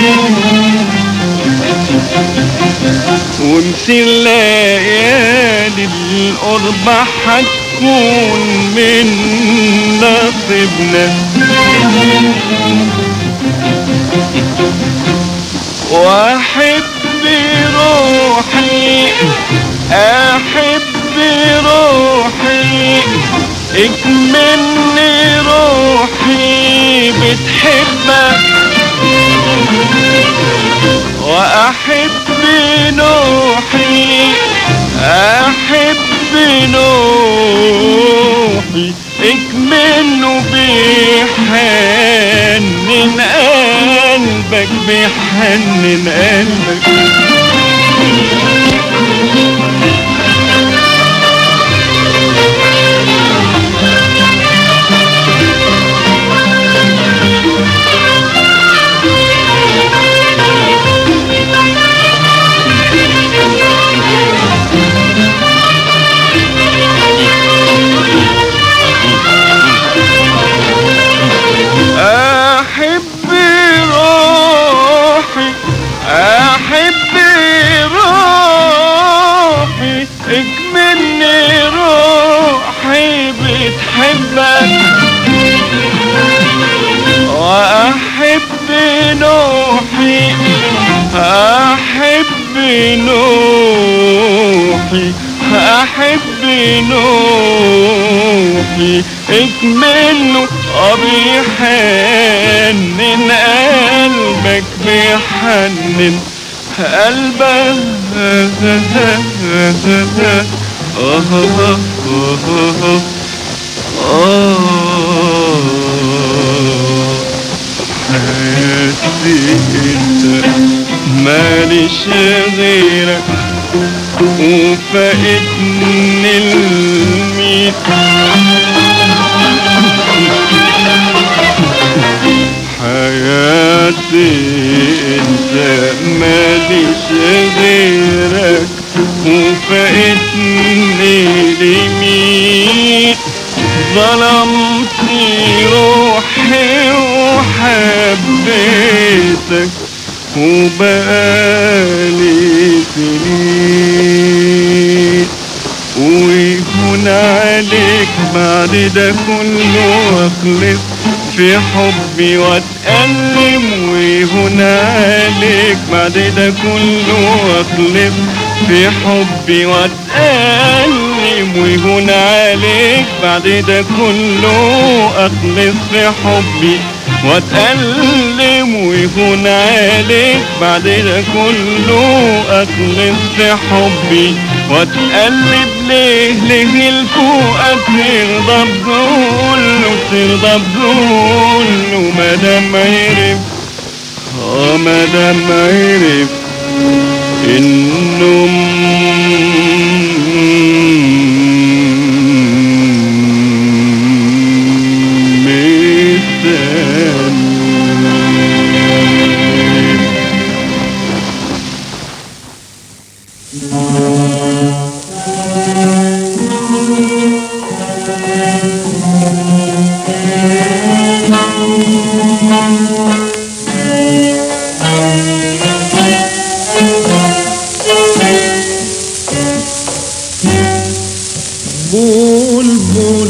ونسي الليالي القربة هتكون من نصيبنا واحب روحي احب روحي اكملني روحي بتحبك واحب نوحي احب نوحي اكمله بيحنن قلبك بيحنن قلبك احب روحي احب روحي اكملني روحي بتحبك واحب نوحي احب نوحي احب نوحي اكمله بيحنن قلبك بيحنن حياتي انت ماليش غيرك وفقدني الميت حياتي انت ماليش غيرك وفقدني لمين ظلمتني روحي وحبيتك وبقالي سنين ويهون عليك بعد ده كله واخلص في حبي واتألم ويهون عليك بعد ده كله واخلص في حبي واتألم ويهون عليك بعد ده كله اخلص في حبي واتألم ويهون عليك بعد ده كله اخلص في حبي واتقلب ليه ليه الفوقة ترضى بذله ترضى بذله مادام عرف اه مادام عرف انه بول بول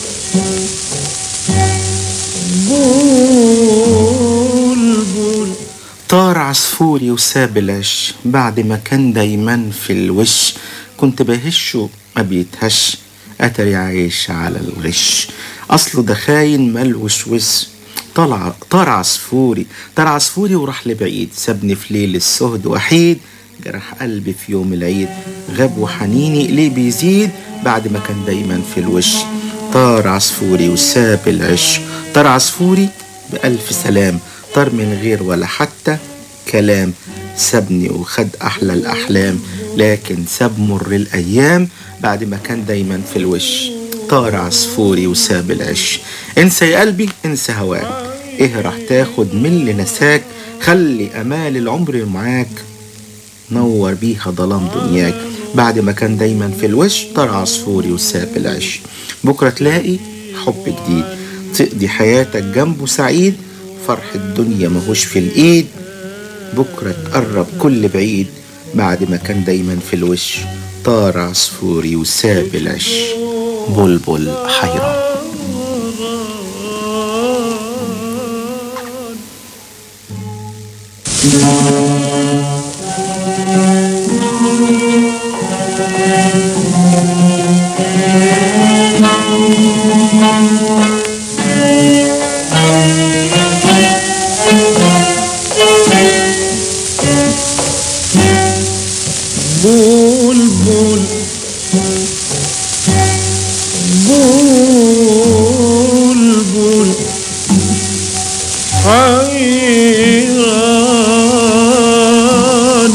بول بول طار عصفوري وساب العش بعد ما كان دايما في الوش كنت بهشه ما بيتهش أتري عايش على الغش أصله ده خاين ملوش وس طلع طار عصفوري طار عصفوري وراح لبعيد سابني في ليل السهد وحيد جرح قلبي في يوم العيد غاب وحنيني ليه بيزيد بعد ما كان دايما في الوش طار عصفوري وساب العش طار عصفوري بألف سلام طار من غير ولا حتى كلام سابني وخد أحلى الأحلام لكن ساب مر الأيام بعد ما كان دايما في الوش طار عصفوري وساب العش انسى يا قلبي انسى هواك ايه راح تاخد من اللي نساك خلي امال العمر معاك نور بيها ظلام دنياك بعد ما كان دايما في الوش طار عصفوري وساب العش بكرة تلاقي حب جديد تقضي حياتك جنبه سعيد فرح الدنيا ماهوش في الإيد بكرة تقرب كل بعيد بعد ما كان دايما في الوش طار عصفوري وساب العش بلبل حيران بلبل بلبل حيران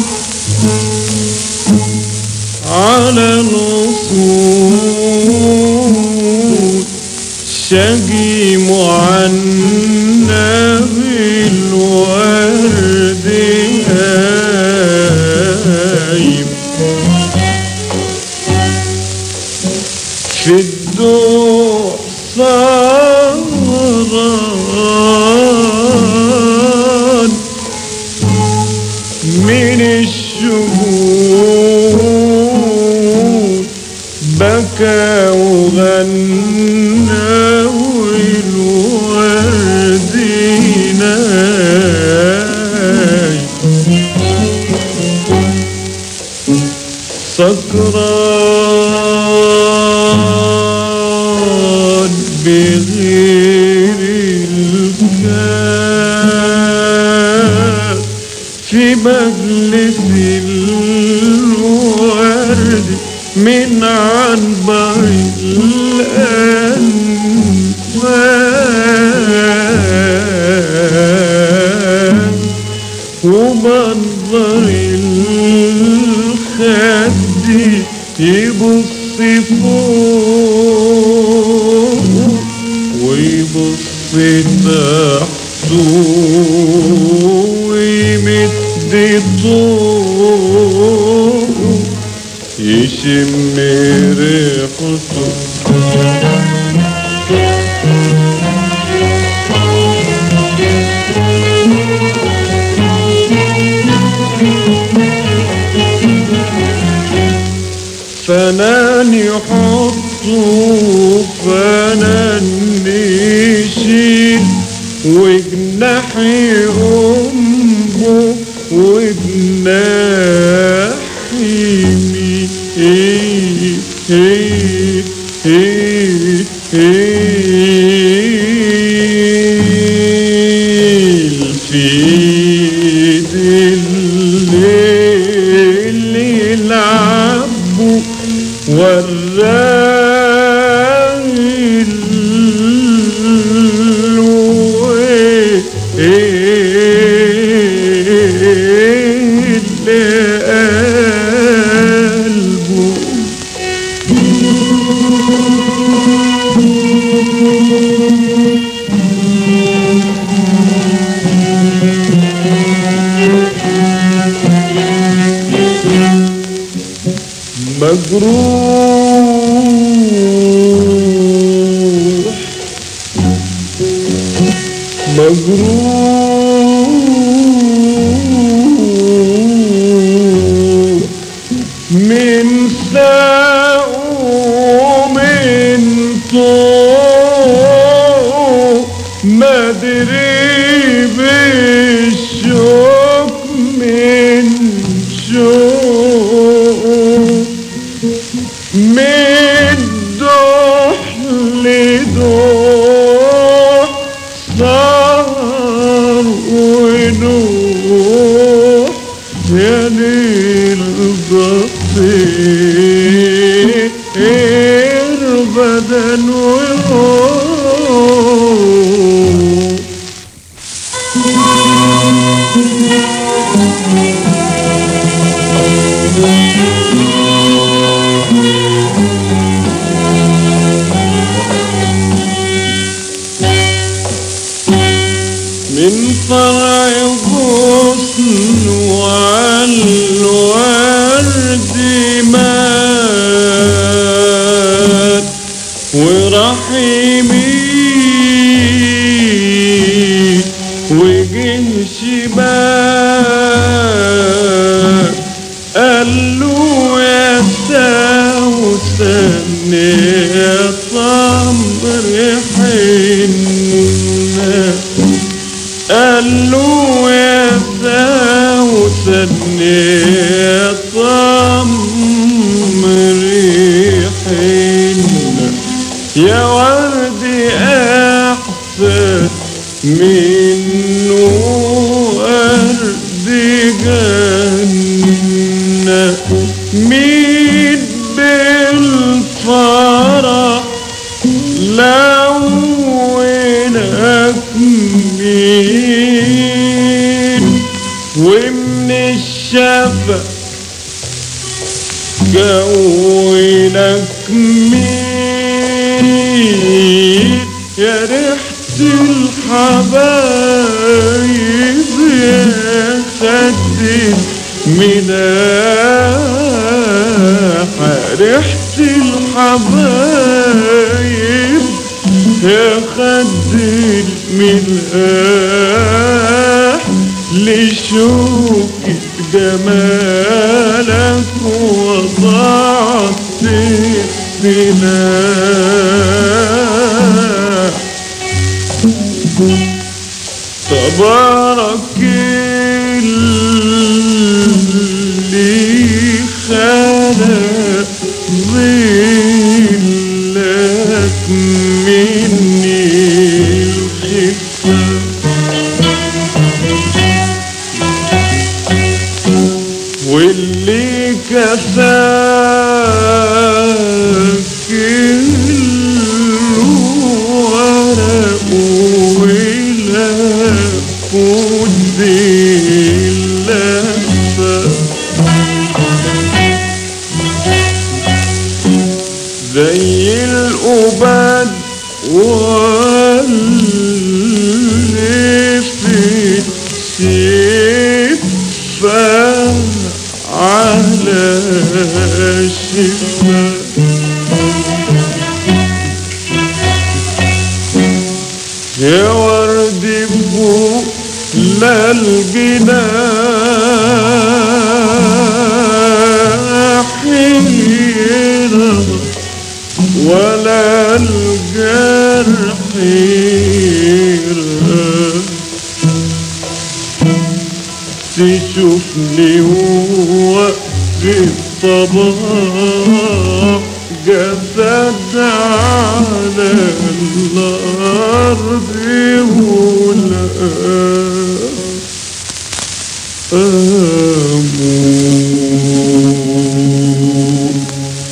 على الوصول شقي معنى بالورد هايم في الدور سهران من الشهود بكى وغنى والورد ناي سكران بغير الكاس في مجلس الورد من عنبر الأنفاس ومنظر الخد يبص فوق ويبص تحته ويمد طوق يشم ريحته فنان يحطه فنان يشيل وجناح أمه وجناح يمين إيه إيه إيه إيه الفيد الليل يلعبوا مجروح مجروح من ساق ومن طوق مدري بالشوق من شوق من دوح لدوح صار ونوح يا ليل بطير بدن وروح من فرع غصن والورد مات ورحيمي وجه شباك قال له يا سوسن يا طمر حنة قال له يا سوسن يا طمري حنة يا وردي أحسن منه ورد جنة مين بالفرح لونك مين ومن الشفق جوينك مين يا ريحة الحبايب يا خد الملاحة ريحة الحبايب يا خد الملاح لشوكة جمالك وضعت السلاح تبارك اللي خلق ظلك مني الخفة واللي كفاك الورق ولك ودي اللفة زي الأبد واللي في الشفا على الشفا يا ورد فوق لا الجناح يرى ولا الجرح يرى تشوفني هو في الصباح جسد على الأرض ولا أموت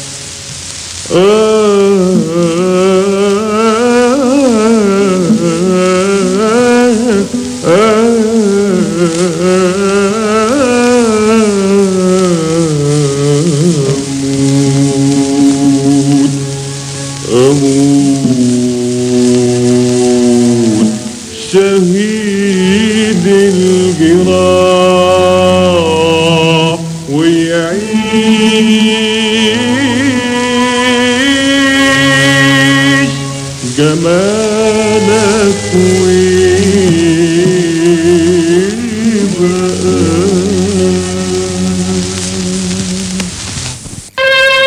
أموت أموت شهيد الجراح ويعيش جمالك ويبقى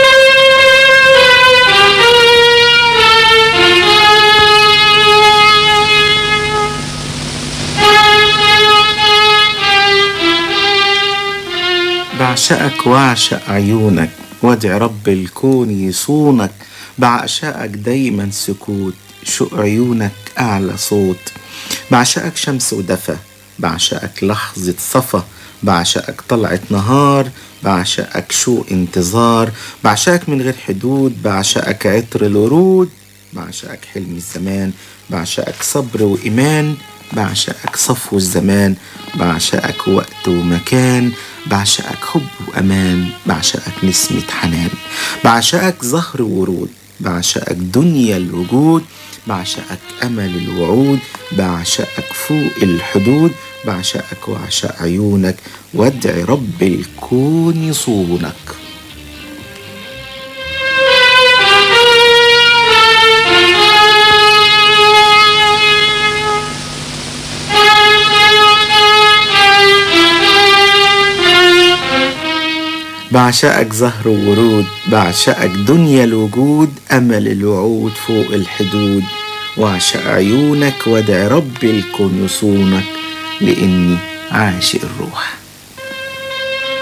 بعشقك واعشق عيونك وادعي رب الكون يصونك بعشقك دايما سكوت شوق عيونك أعلى صوت بعشقك شمس ودفى بعشقك لحظة صفا بعشقك طلعة نهار بعشقك شوق انتظار بعشقك من غير حدود بعشقك عطر الورود بعشقك حلم الزمان بعشقك صبر وإيمان بعشقك صفو الزمان بعشقك وقت ومكان بعشقك حب وأمان بعشقك نسمة حنان بعشقك زهر وورود بعشقك دنيا الوجود بعشقك أمل الوعود بعشقك فوق الحدود بعشقك وعشق عيونك وادعي رب الكون يصونك بعشقك زهر وورود بعشقك دنيا الوجود أمل الوعود فوق الحدود وأعشق عيونك وادعي ربي الكون يصونك لإني عاشق الروح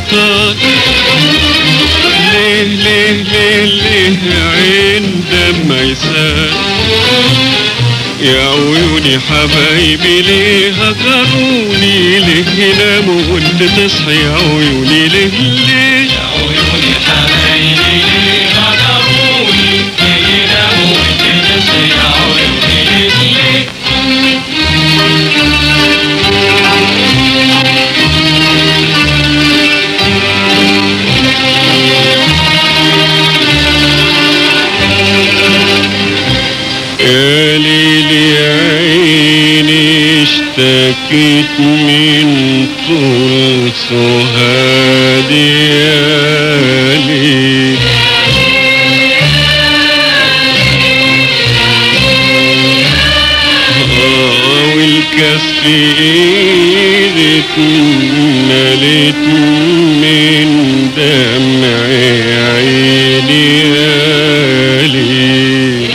محتار ليه ليه ليه ليه عندما يسال يا عيوني حبايبي ليه هجروني ليه يناموا وانت تصحي يا عيوني ليه ليه يا عيوني حبايبي ليه هجروني ليه يناموا وانت تصحي يا عيوني ليه يا ليل يا عيني اشتكيت من طول سهادي يا ليل آه والكاس في ايدي اتملت من دمع عيني يا ليل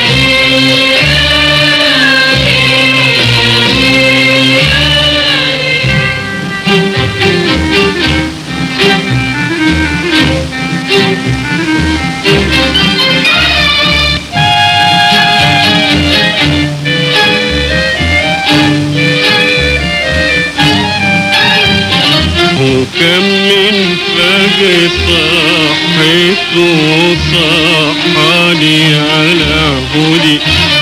وكم من فجر صحيت وصحاني على هدي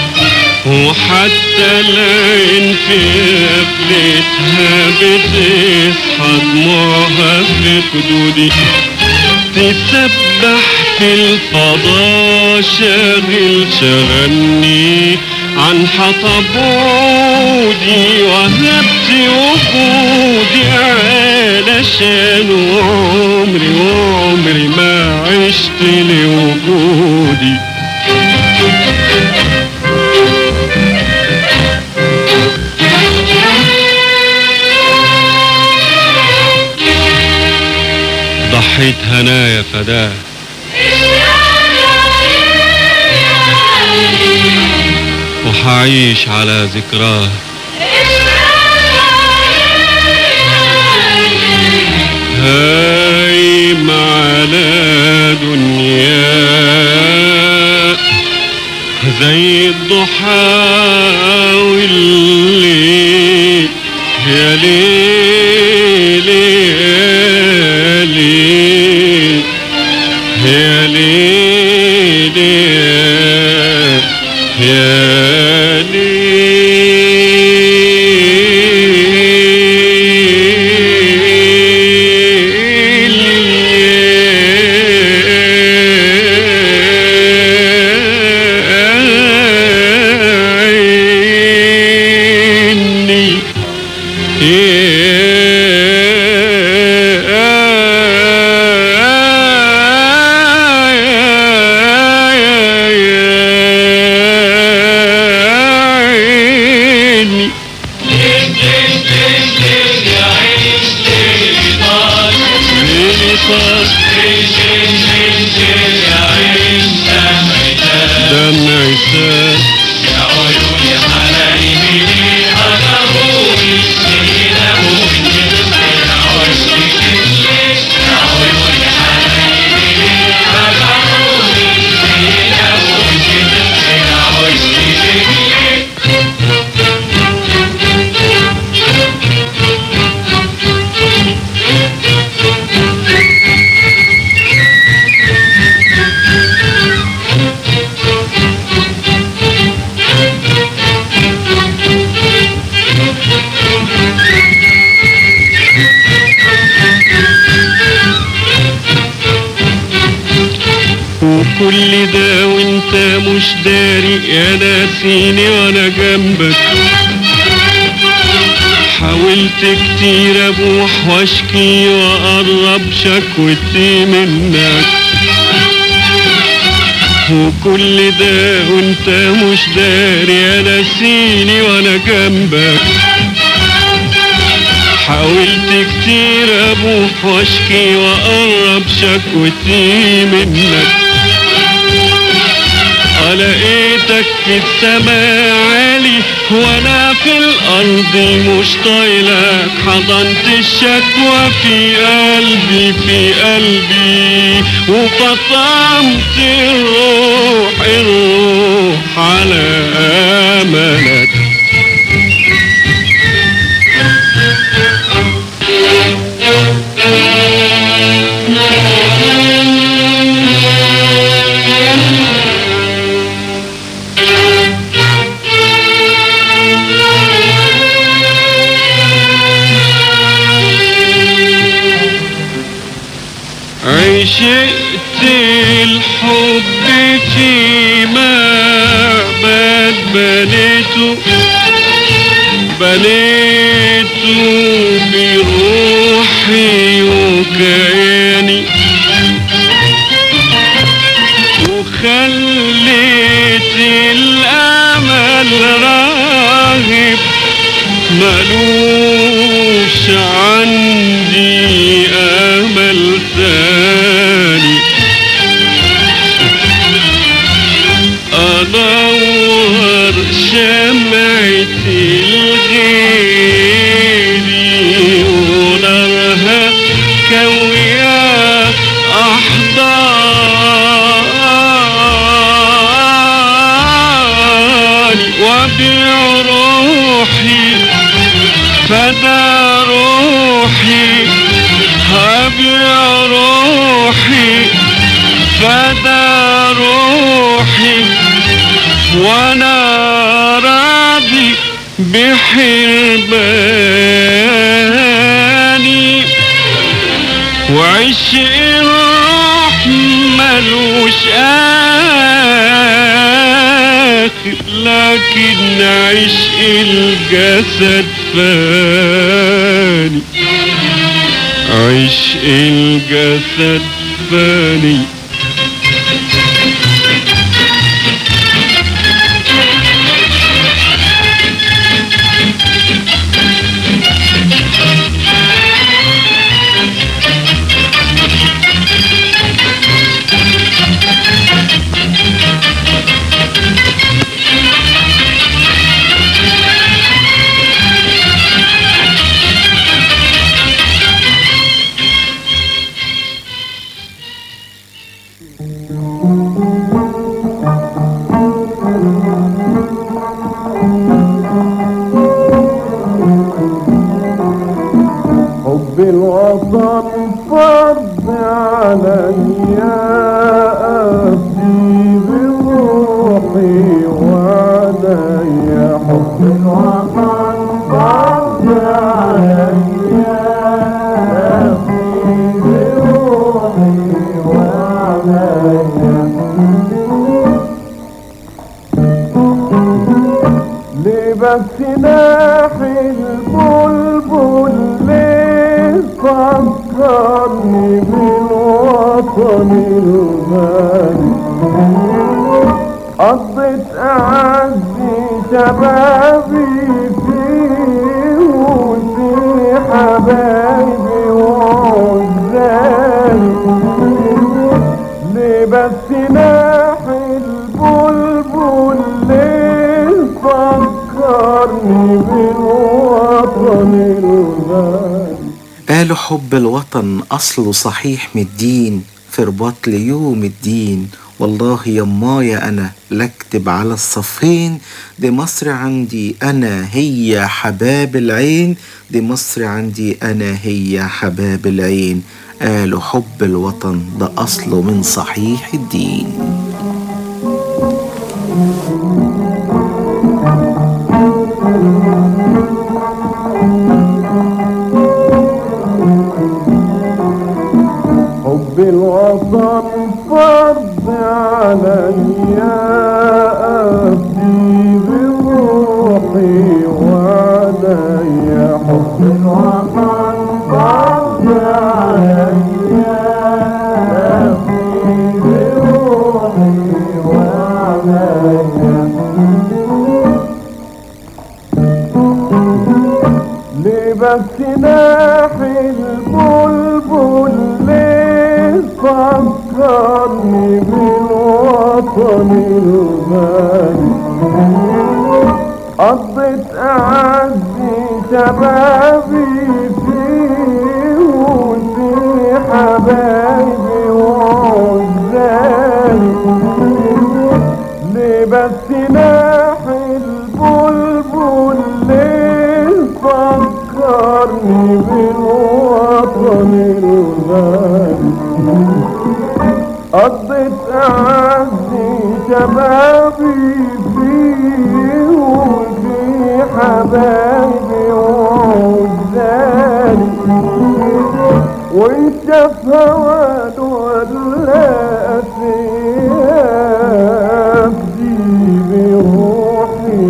وحتى العين في قفلتها بتصحى دموعها في خدودي تسبح في الفضاء شاغل شغلني عن حطب عودي وهبت وجودي علشان عمري وعمري ما عشت لوجودي ضحيت هنايا فداه وحعيش على ذكراه هايم على دنيا زي الضحى والليل يا ليل يا ليل يا ليل يا ليل عيني عيني دمع سال وكل ده وانت مش داري يا ناسيني وانا جنبك حاولت كتير ابوح واشكي واقرب شكوتي منك وكل ده وانت مش داري يا ناسيني وانا جنبك حاولت كتير ابوح واشكي واقرب شكوتي منك لقيت صورتك في السماء عالي وانا في الارض مش طايلك حضنت الشكوى في قلبي في قلبي وفطمت الروح الروح على املك عشقت الحب في معبد بنيته بنيته بروحي وكياني وخليت الأمل راغب ملوش عندي أمل تاني أنور شمعة الغيري ونارها كوية أحضاني وأبيع روحي فدا روحي هبيع روحي فدا روحي وانا راضي بحرماني وعشق الروح ملوش آخر لكن عشق الجسد فاني عشق الجسد فاني حب الوطن فرض عليا أفدي بروحي وعليا حب الوطن فرض عليا أفدي بروحي وعليا لبس ناحي البلبل ليه فكرني بالوطن الغالي قضيت أعزي شبابي فيه وفي حبايبي وعزالي لبس ناحي البلبل ليه فكرني بالوطن الغالي قالوا حب الوطن أصله صحيح من الدين في رباط ليوم الدين والله يمايا أنا لاكتب على الصفين دي مصر عندي أنا هي حباب العين دي مصر عندي أنا هي حباب العين قالوا حب الوطن ده أصله من صحيح الدين حب الوطن فرض عليا أفدي بروحي وعليا حب الوطن فرض عليا أفدي بروحي وعليا لبس ناحي البلبل ليه فكرني بالوطن الغالي قضيت أعزي شبابي فيه وفي حبايبي وعزالي ليه بس ناحي البلبل ليه فكرني بالوطن الغالي قضيت أعزي شبابي فيه وفي حبايبي وعزالي وانت في هواد ولا أسيافي بروحي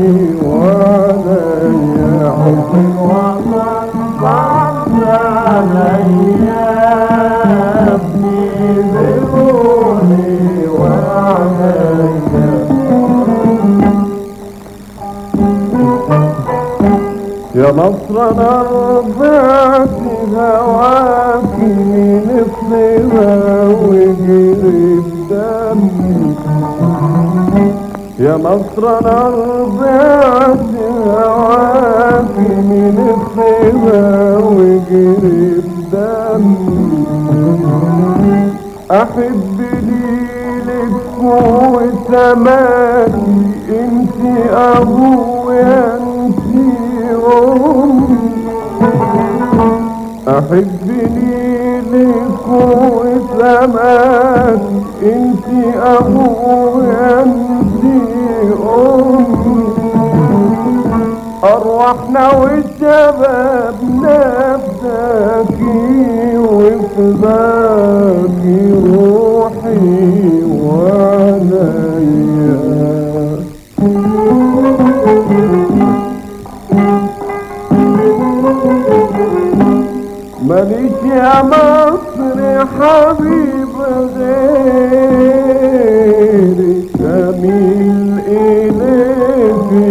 وعليا حب الوطن صعب عليا ابني بروحي وعليا يا مصر انا رضعت هواك من الصبا وجري بدمي يا مصر انا رضعت هواك من الصبا وجري بدمي احب ليلك وسماكي انت ابويا انت امي احب ليلك وسماكي انت ابويا انت امي أرواحنا وشبابنا فداكي وفداكي روحي وعليا ماليش يا مصر حبيب غيري جميل إليه في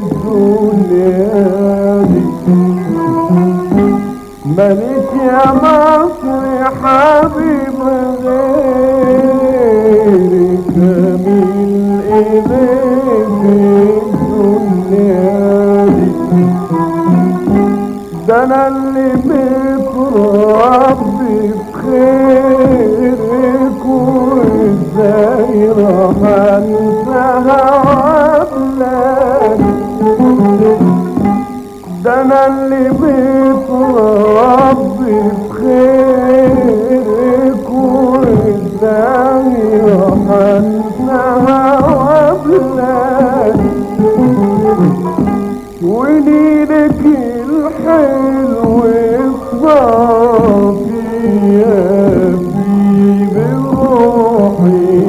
الدنيا دي ماليش يا مصر حبيب غيري جميل إليه في الدنيا دي ده انا اللي متربي بخيرك وازاي راح انساها وابلاك ده انا اللي متربي بخيرك وازاي راح انساها وابلاك وليلك الحلو الصافي يا في بروحي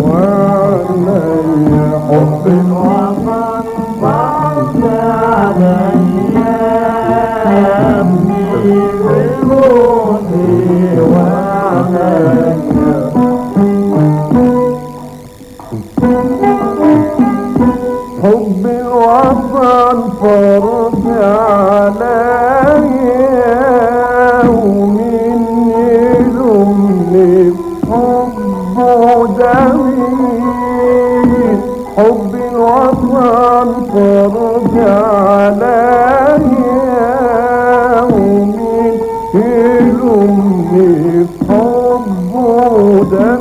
وعليا حب الوطن صعب عليا في بروحي وعليا حب الوطن فرض عليا ومن يلومني حبه جميل حب الوطن فرض عليا ومن يلومني حبه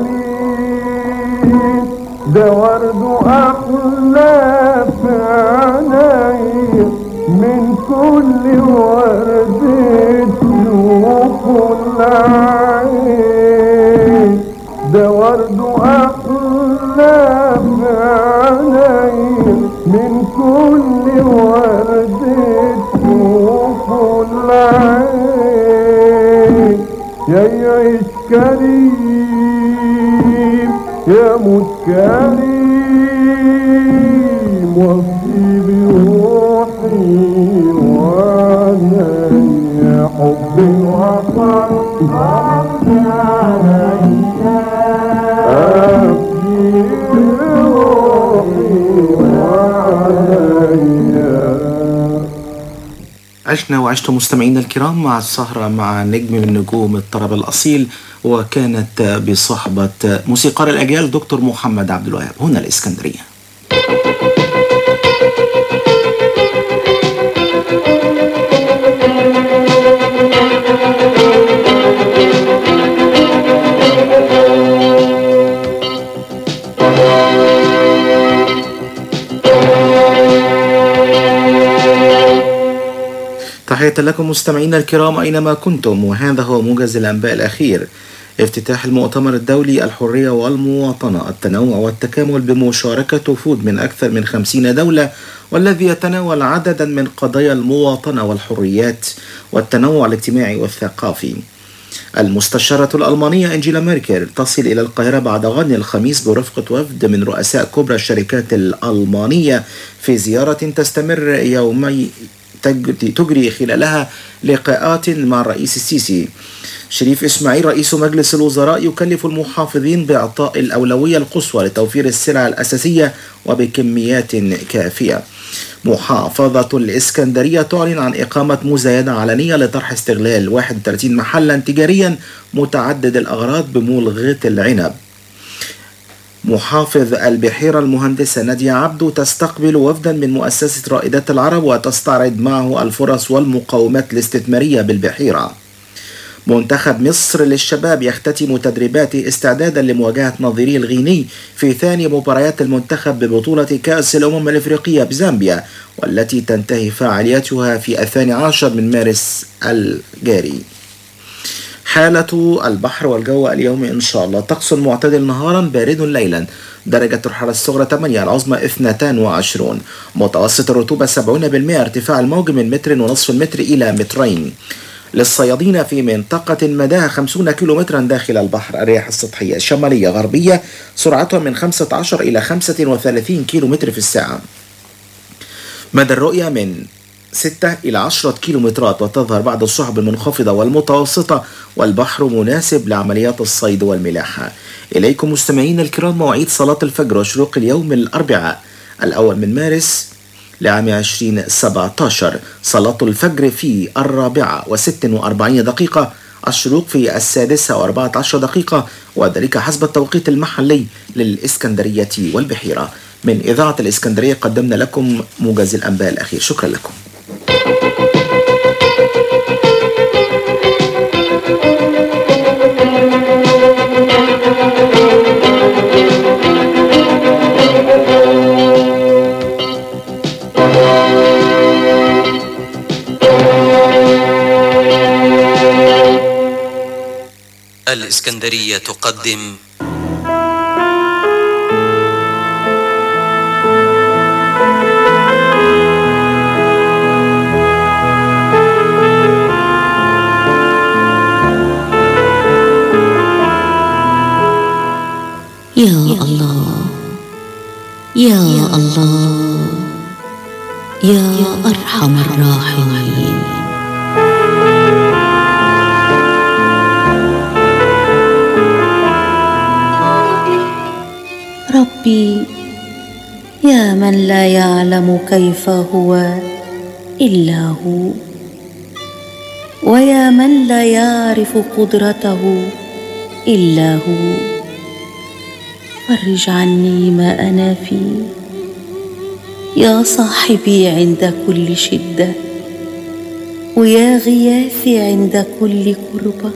جميل ده ورد أحلى في عيني من كل ورد تشوف العين ده ورد أحلى في عيني من كل ورد تشوف العين يا يعيش كريم يا موت كريم وفي بروحي وعليا حب الوطن فرض عليا أبكي بروحي وعليا عشنا وعشتم مستمعينا الكرام مع السهرة مع نجم من نجوم الطرب الأصيل وكانت بصحبة موسيقار الأجيال دكتور محمد عبد الوهاب هنا الإسكندرية لكم مستمعينا الكرام أينما كنتم وهذا هو موجز الأنباء الأخير افتتاح المؤتمر الدولي الحرية والمواطنة التنوع والتكامل بمشاركة وفود من أكثر من خمسين دولة والذي يتناول عددا من قضايا المواطنة والحريات والتنوع الاجتماعي والثقافي المستشارة الألمانية أنجيلا ميركل تصل إلى القاهرة بعد غد الخميس برفقة وفد من رؤساء كبرى الشركات الألمانية في زيارة تستمر يومي تج- تجري خلالها لقاءات مع الرئيس السيسي شريف إسماعيل رئيس مجلس الوزراء يكلف المحافظين بإعطاء الأولوية القصوى لتوفير السلع الأساسية وبكميات كافية محافظة الإسكندرية تعلن عن إقامة مزايدة علنية لطرح استغلال 31 محلا تجاريا متعدد الأغراض بمول غيط العنب محافظ البحيرة المهندسة نادية عبدو تستقبل وفدا من مؤسسة رائدات العرب وتستعرض معه الفرص والمقومات الاستثمارية بالبحيرة منتخب مصر للشباب يختتم تدريباته استعدادا لمواجهة نظيري الغيني في ثاني مباريات المنتخب ببطولة كأس الأمم الإفريقية بزامبيا والتي تنتهي فعاليتها في الثاني عشر من مارس الجاري حالة البحر والجو اليوم إن شاء الله طقس معتدل نهارا بارد ليلا درجة الحرارة الصغرى 8 العظمى 22 متوسط الرطوبة 70% ارتفاع الموج من متر ونصف المتر إلى مترين للصيادين في منطقة مداها 50 كيلومترا داخل البحر الرياح السطحية الشمالية غربية سرعتها من 15 إلى 35 كيلومتر في الساعة مدى الرؤية من 6 إلى 10 كيلومترات وتظهر بعض السحب المنخفضة والمتوسطة والبحر مناسب لعمليات الصيد والملاحة إليكم مستمعين الكرام مواعيد صلاة الفجر وشروق اليوم الأربعاء الأول من مارس لعام 2017 صلاة الفجر في الرابعة وست وأربعين دقيقة الشروق في السادسة وأربعة عشر دقيقة وذلك حسب التوقيت المحلي للإسكندرية والبحيرة من إذاعة الإسكندرية قدمنا لكم موجز الأنباء الأخير شكرا لكم الإسكندرية تقدم يا الله يا الله يا أرحم الراحمين ربي يا من لا يعلم كيف هو إلا هو ويا من لا يعرف قدرته إلا هو فرج عني ما أنا فيه يا صاحبي عند كل شدة ويا غياثي عند كل كربة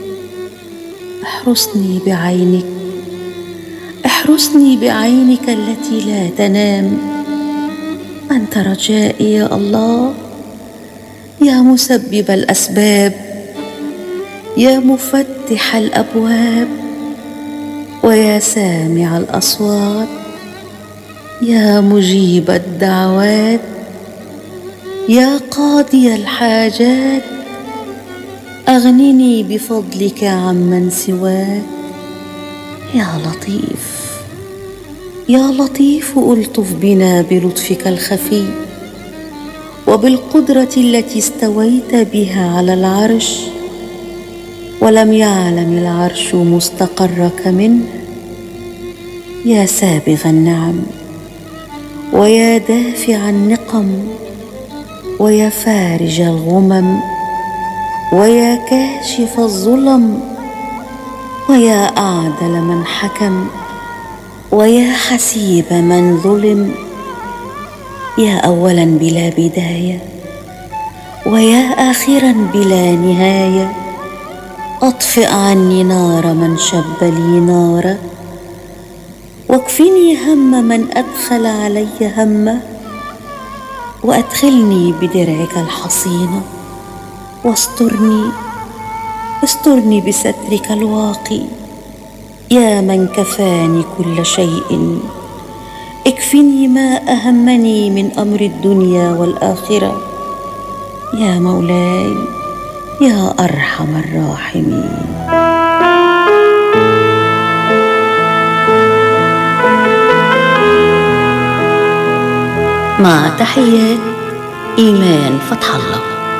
احرسني بعينك احرسني بعينك التي لا تنام أنت رجائي يا الله يا مسبب الأسباب يا مفتح الأبواب ويا سامع الأصوات يا مجيب الدعوات يا قاضي الحاجات أغنني بفضلك عمن سواك يا لطيف يا لطيف ألطف بنا بلطفك الخفي وبالقدرة التي استويت بها على العرش ولم يعلم العرش مستقرك منه يا سابغ النعم ويا دافع النقم ويا فارج الغمم ويا كاشف الظلم ويا اعدل من حكم ويا حسيب من ظلم يا اولا بلا بدايه ويا اخرا بلا نهايه اطفئ عني نار من شب لي نارا واكفني هم من ادخل علي همه وادخلني بدرعك الحصينه واسترني استرني بسترك الواقي يا من كفاني كل شيء اكفني ما اهمني من امر الدنيا والاخره يا مولاي يا ارحم الراحمين مع تحيات ايمان فتح الله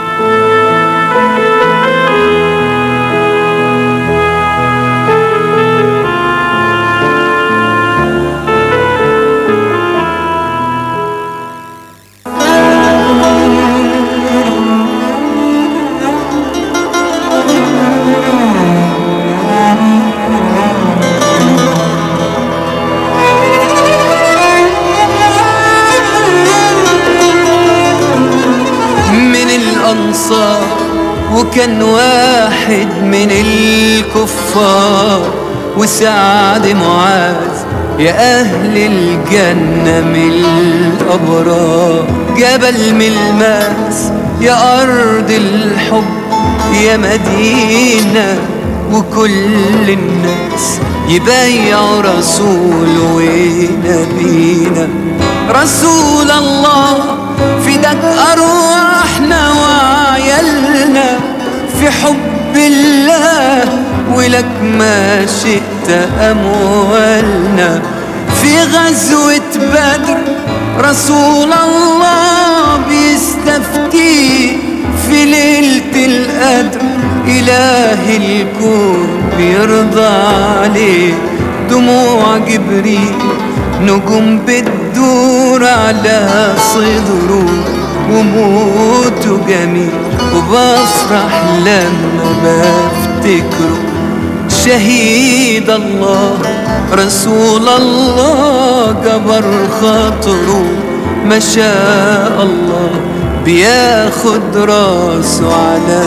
من الأنصار وكان واحد من الكفار وسعد معاذ يا أهل الجنة من الأبرار جبل ملماس يا أرض الحب يا مدينة وكل الناس يبايعوا رسول ونبينا رسول الله فداك أرواحنا وعيالنا في حب الله ولك ما شئت أموالنا في غزوة بدر رسول الله بيستفتي في ليلة القدر إله الكون بيرضى عليه دموع جبريل نجوم بتدور على صدره وموته جميل وبفرح لما بفتكره شهيد الله رسول الله جبر خاطره ما شاء الله بياخد راسه على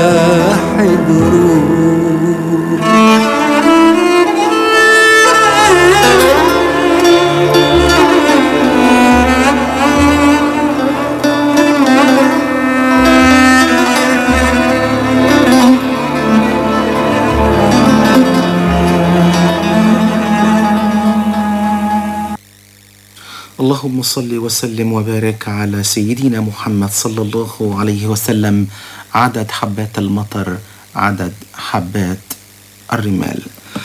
حجره اللهم صل وسلم وبارك على سيدنا محمد صلى الله عليه وسلم عدد حبات المطر عدد حبات الرمال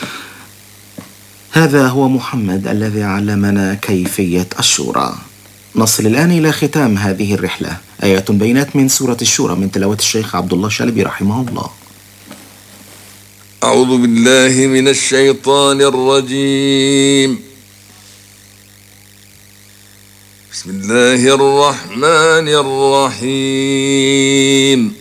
هذا هو محمد الذي علمنا كيفية الشورى نصل الآن إلى ختام هذه الرحلة آيات بينات من سورة الشورى من تلاوة الشيخ عبد الله شلبي رحمه الله أعوذ بالله من الشيطان الرجيم بسم الله الرحمن الرحيم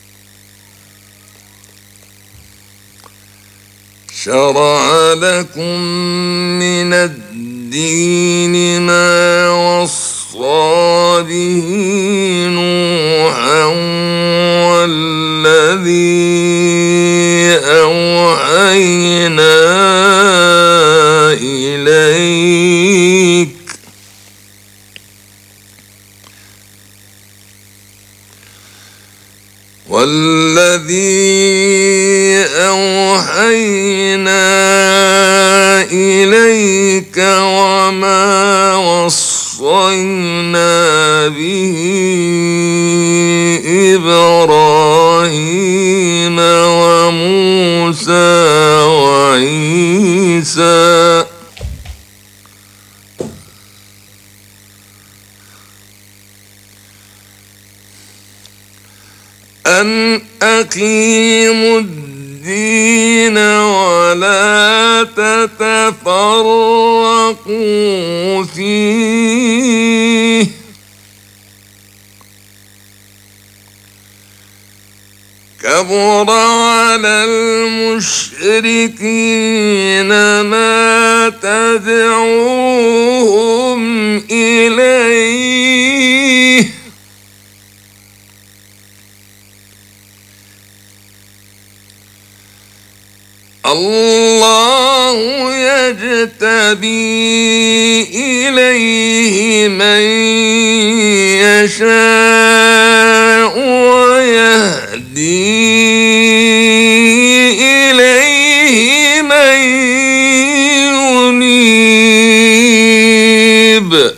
شرع لكم من الدين ما وصى به نوحا والذي أوحينا إليك والذي أوحينا إليك وما وصينا به إبراهيم وموسى وعيسى أن أقيموا الدين ولا تتفرقوا فيه كبر على المشركين ما تدعوهم إليه الله يجتبي إليه من يشاء ويهدي إليه من ينيب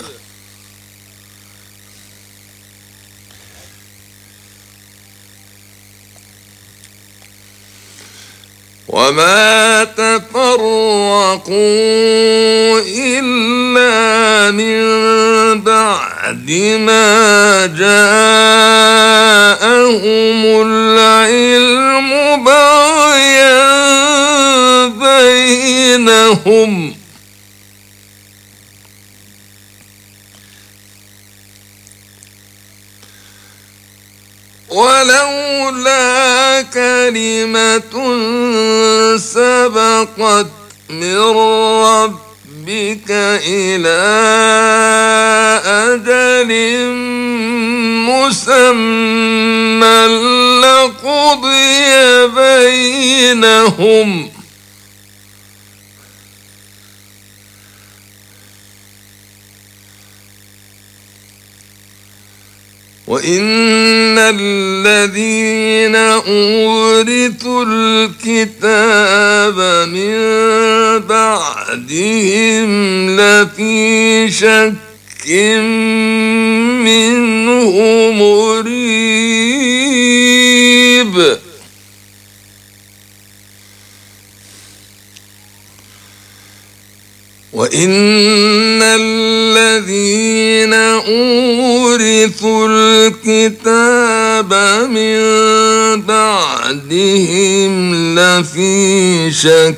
وما تفرقوا إلا من بعد ما جاءهم العلم بغيا بينهم ولولا كلمة سبقت من ربك إلى أجل مسمى لقضي بينهم وإن الذين أورثوا الكتاب من بعدهم لفي شك منه مريب وإن الذين أورثوا الكتاب من بعدهم لفي شك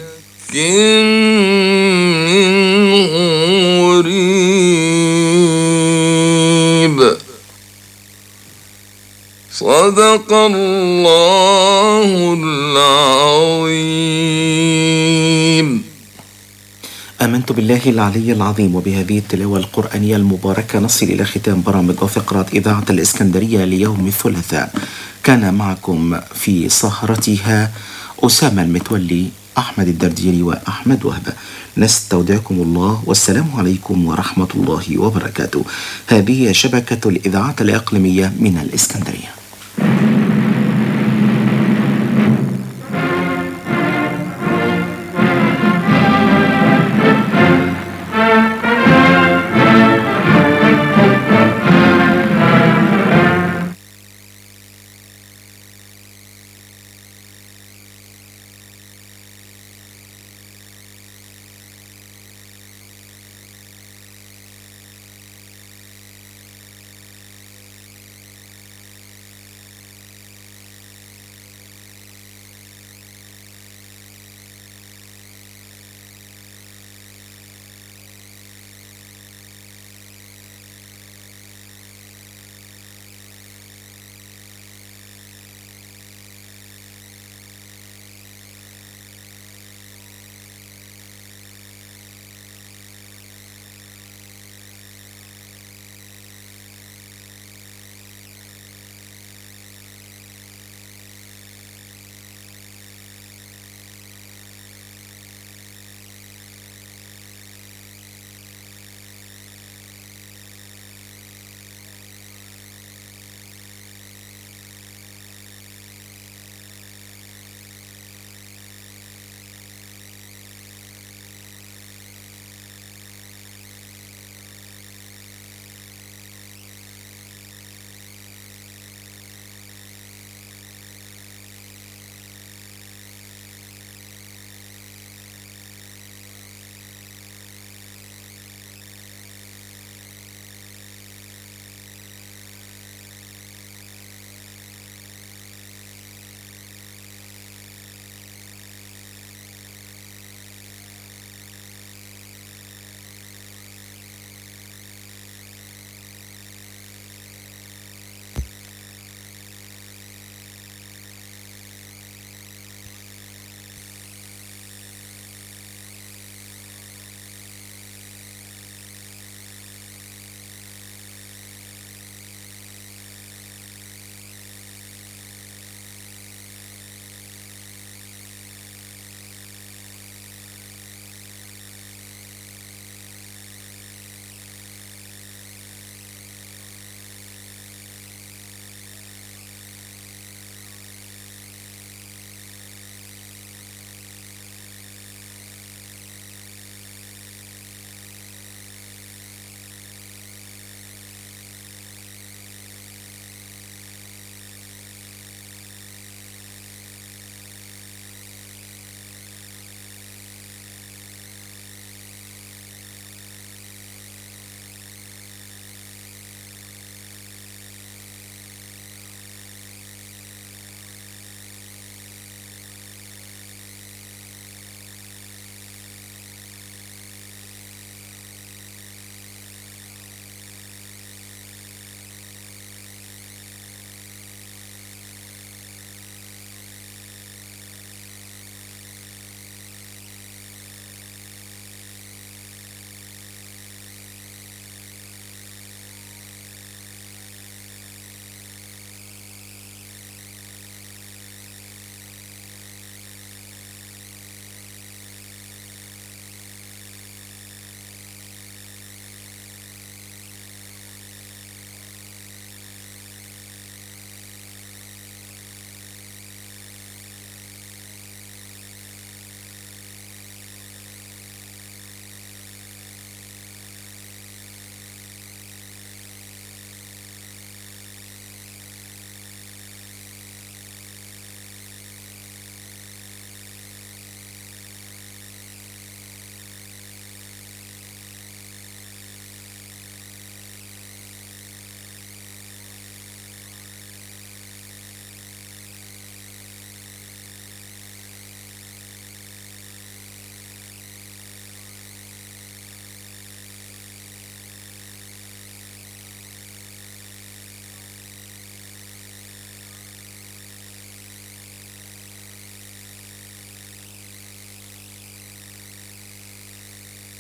منه مريب صدق الله العظيم آمنت بالله العلي العظيم وبهذه التلاوة القرآنية المباركة نصل إلى ختام برامج وفقرات إذاعة الإسكندرية ليوم الثلاثاء كان معكم في سهرتها أسامة المتولي أحمد الدرديري وأحمد وهبة نستودعكم الله والسلام عليكم ورحمة الله وبركاته هذه شبكة الإذاعات الإقليمية من الإسكندرية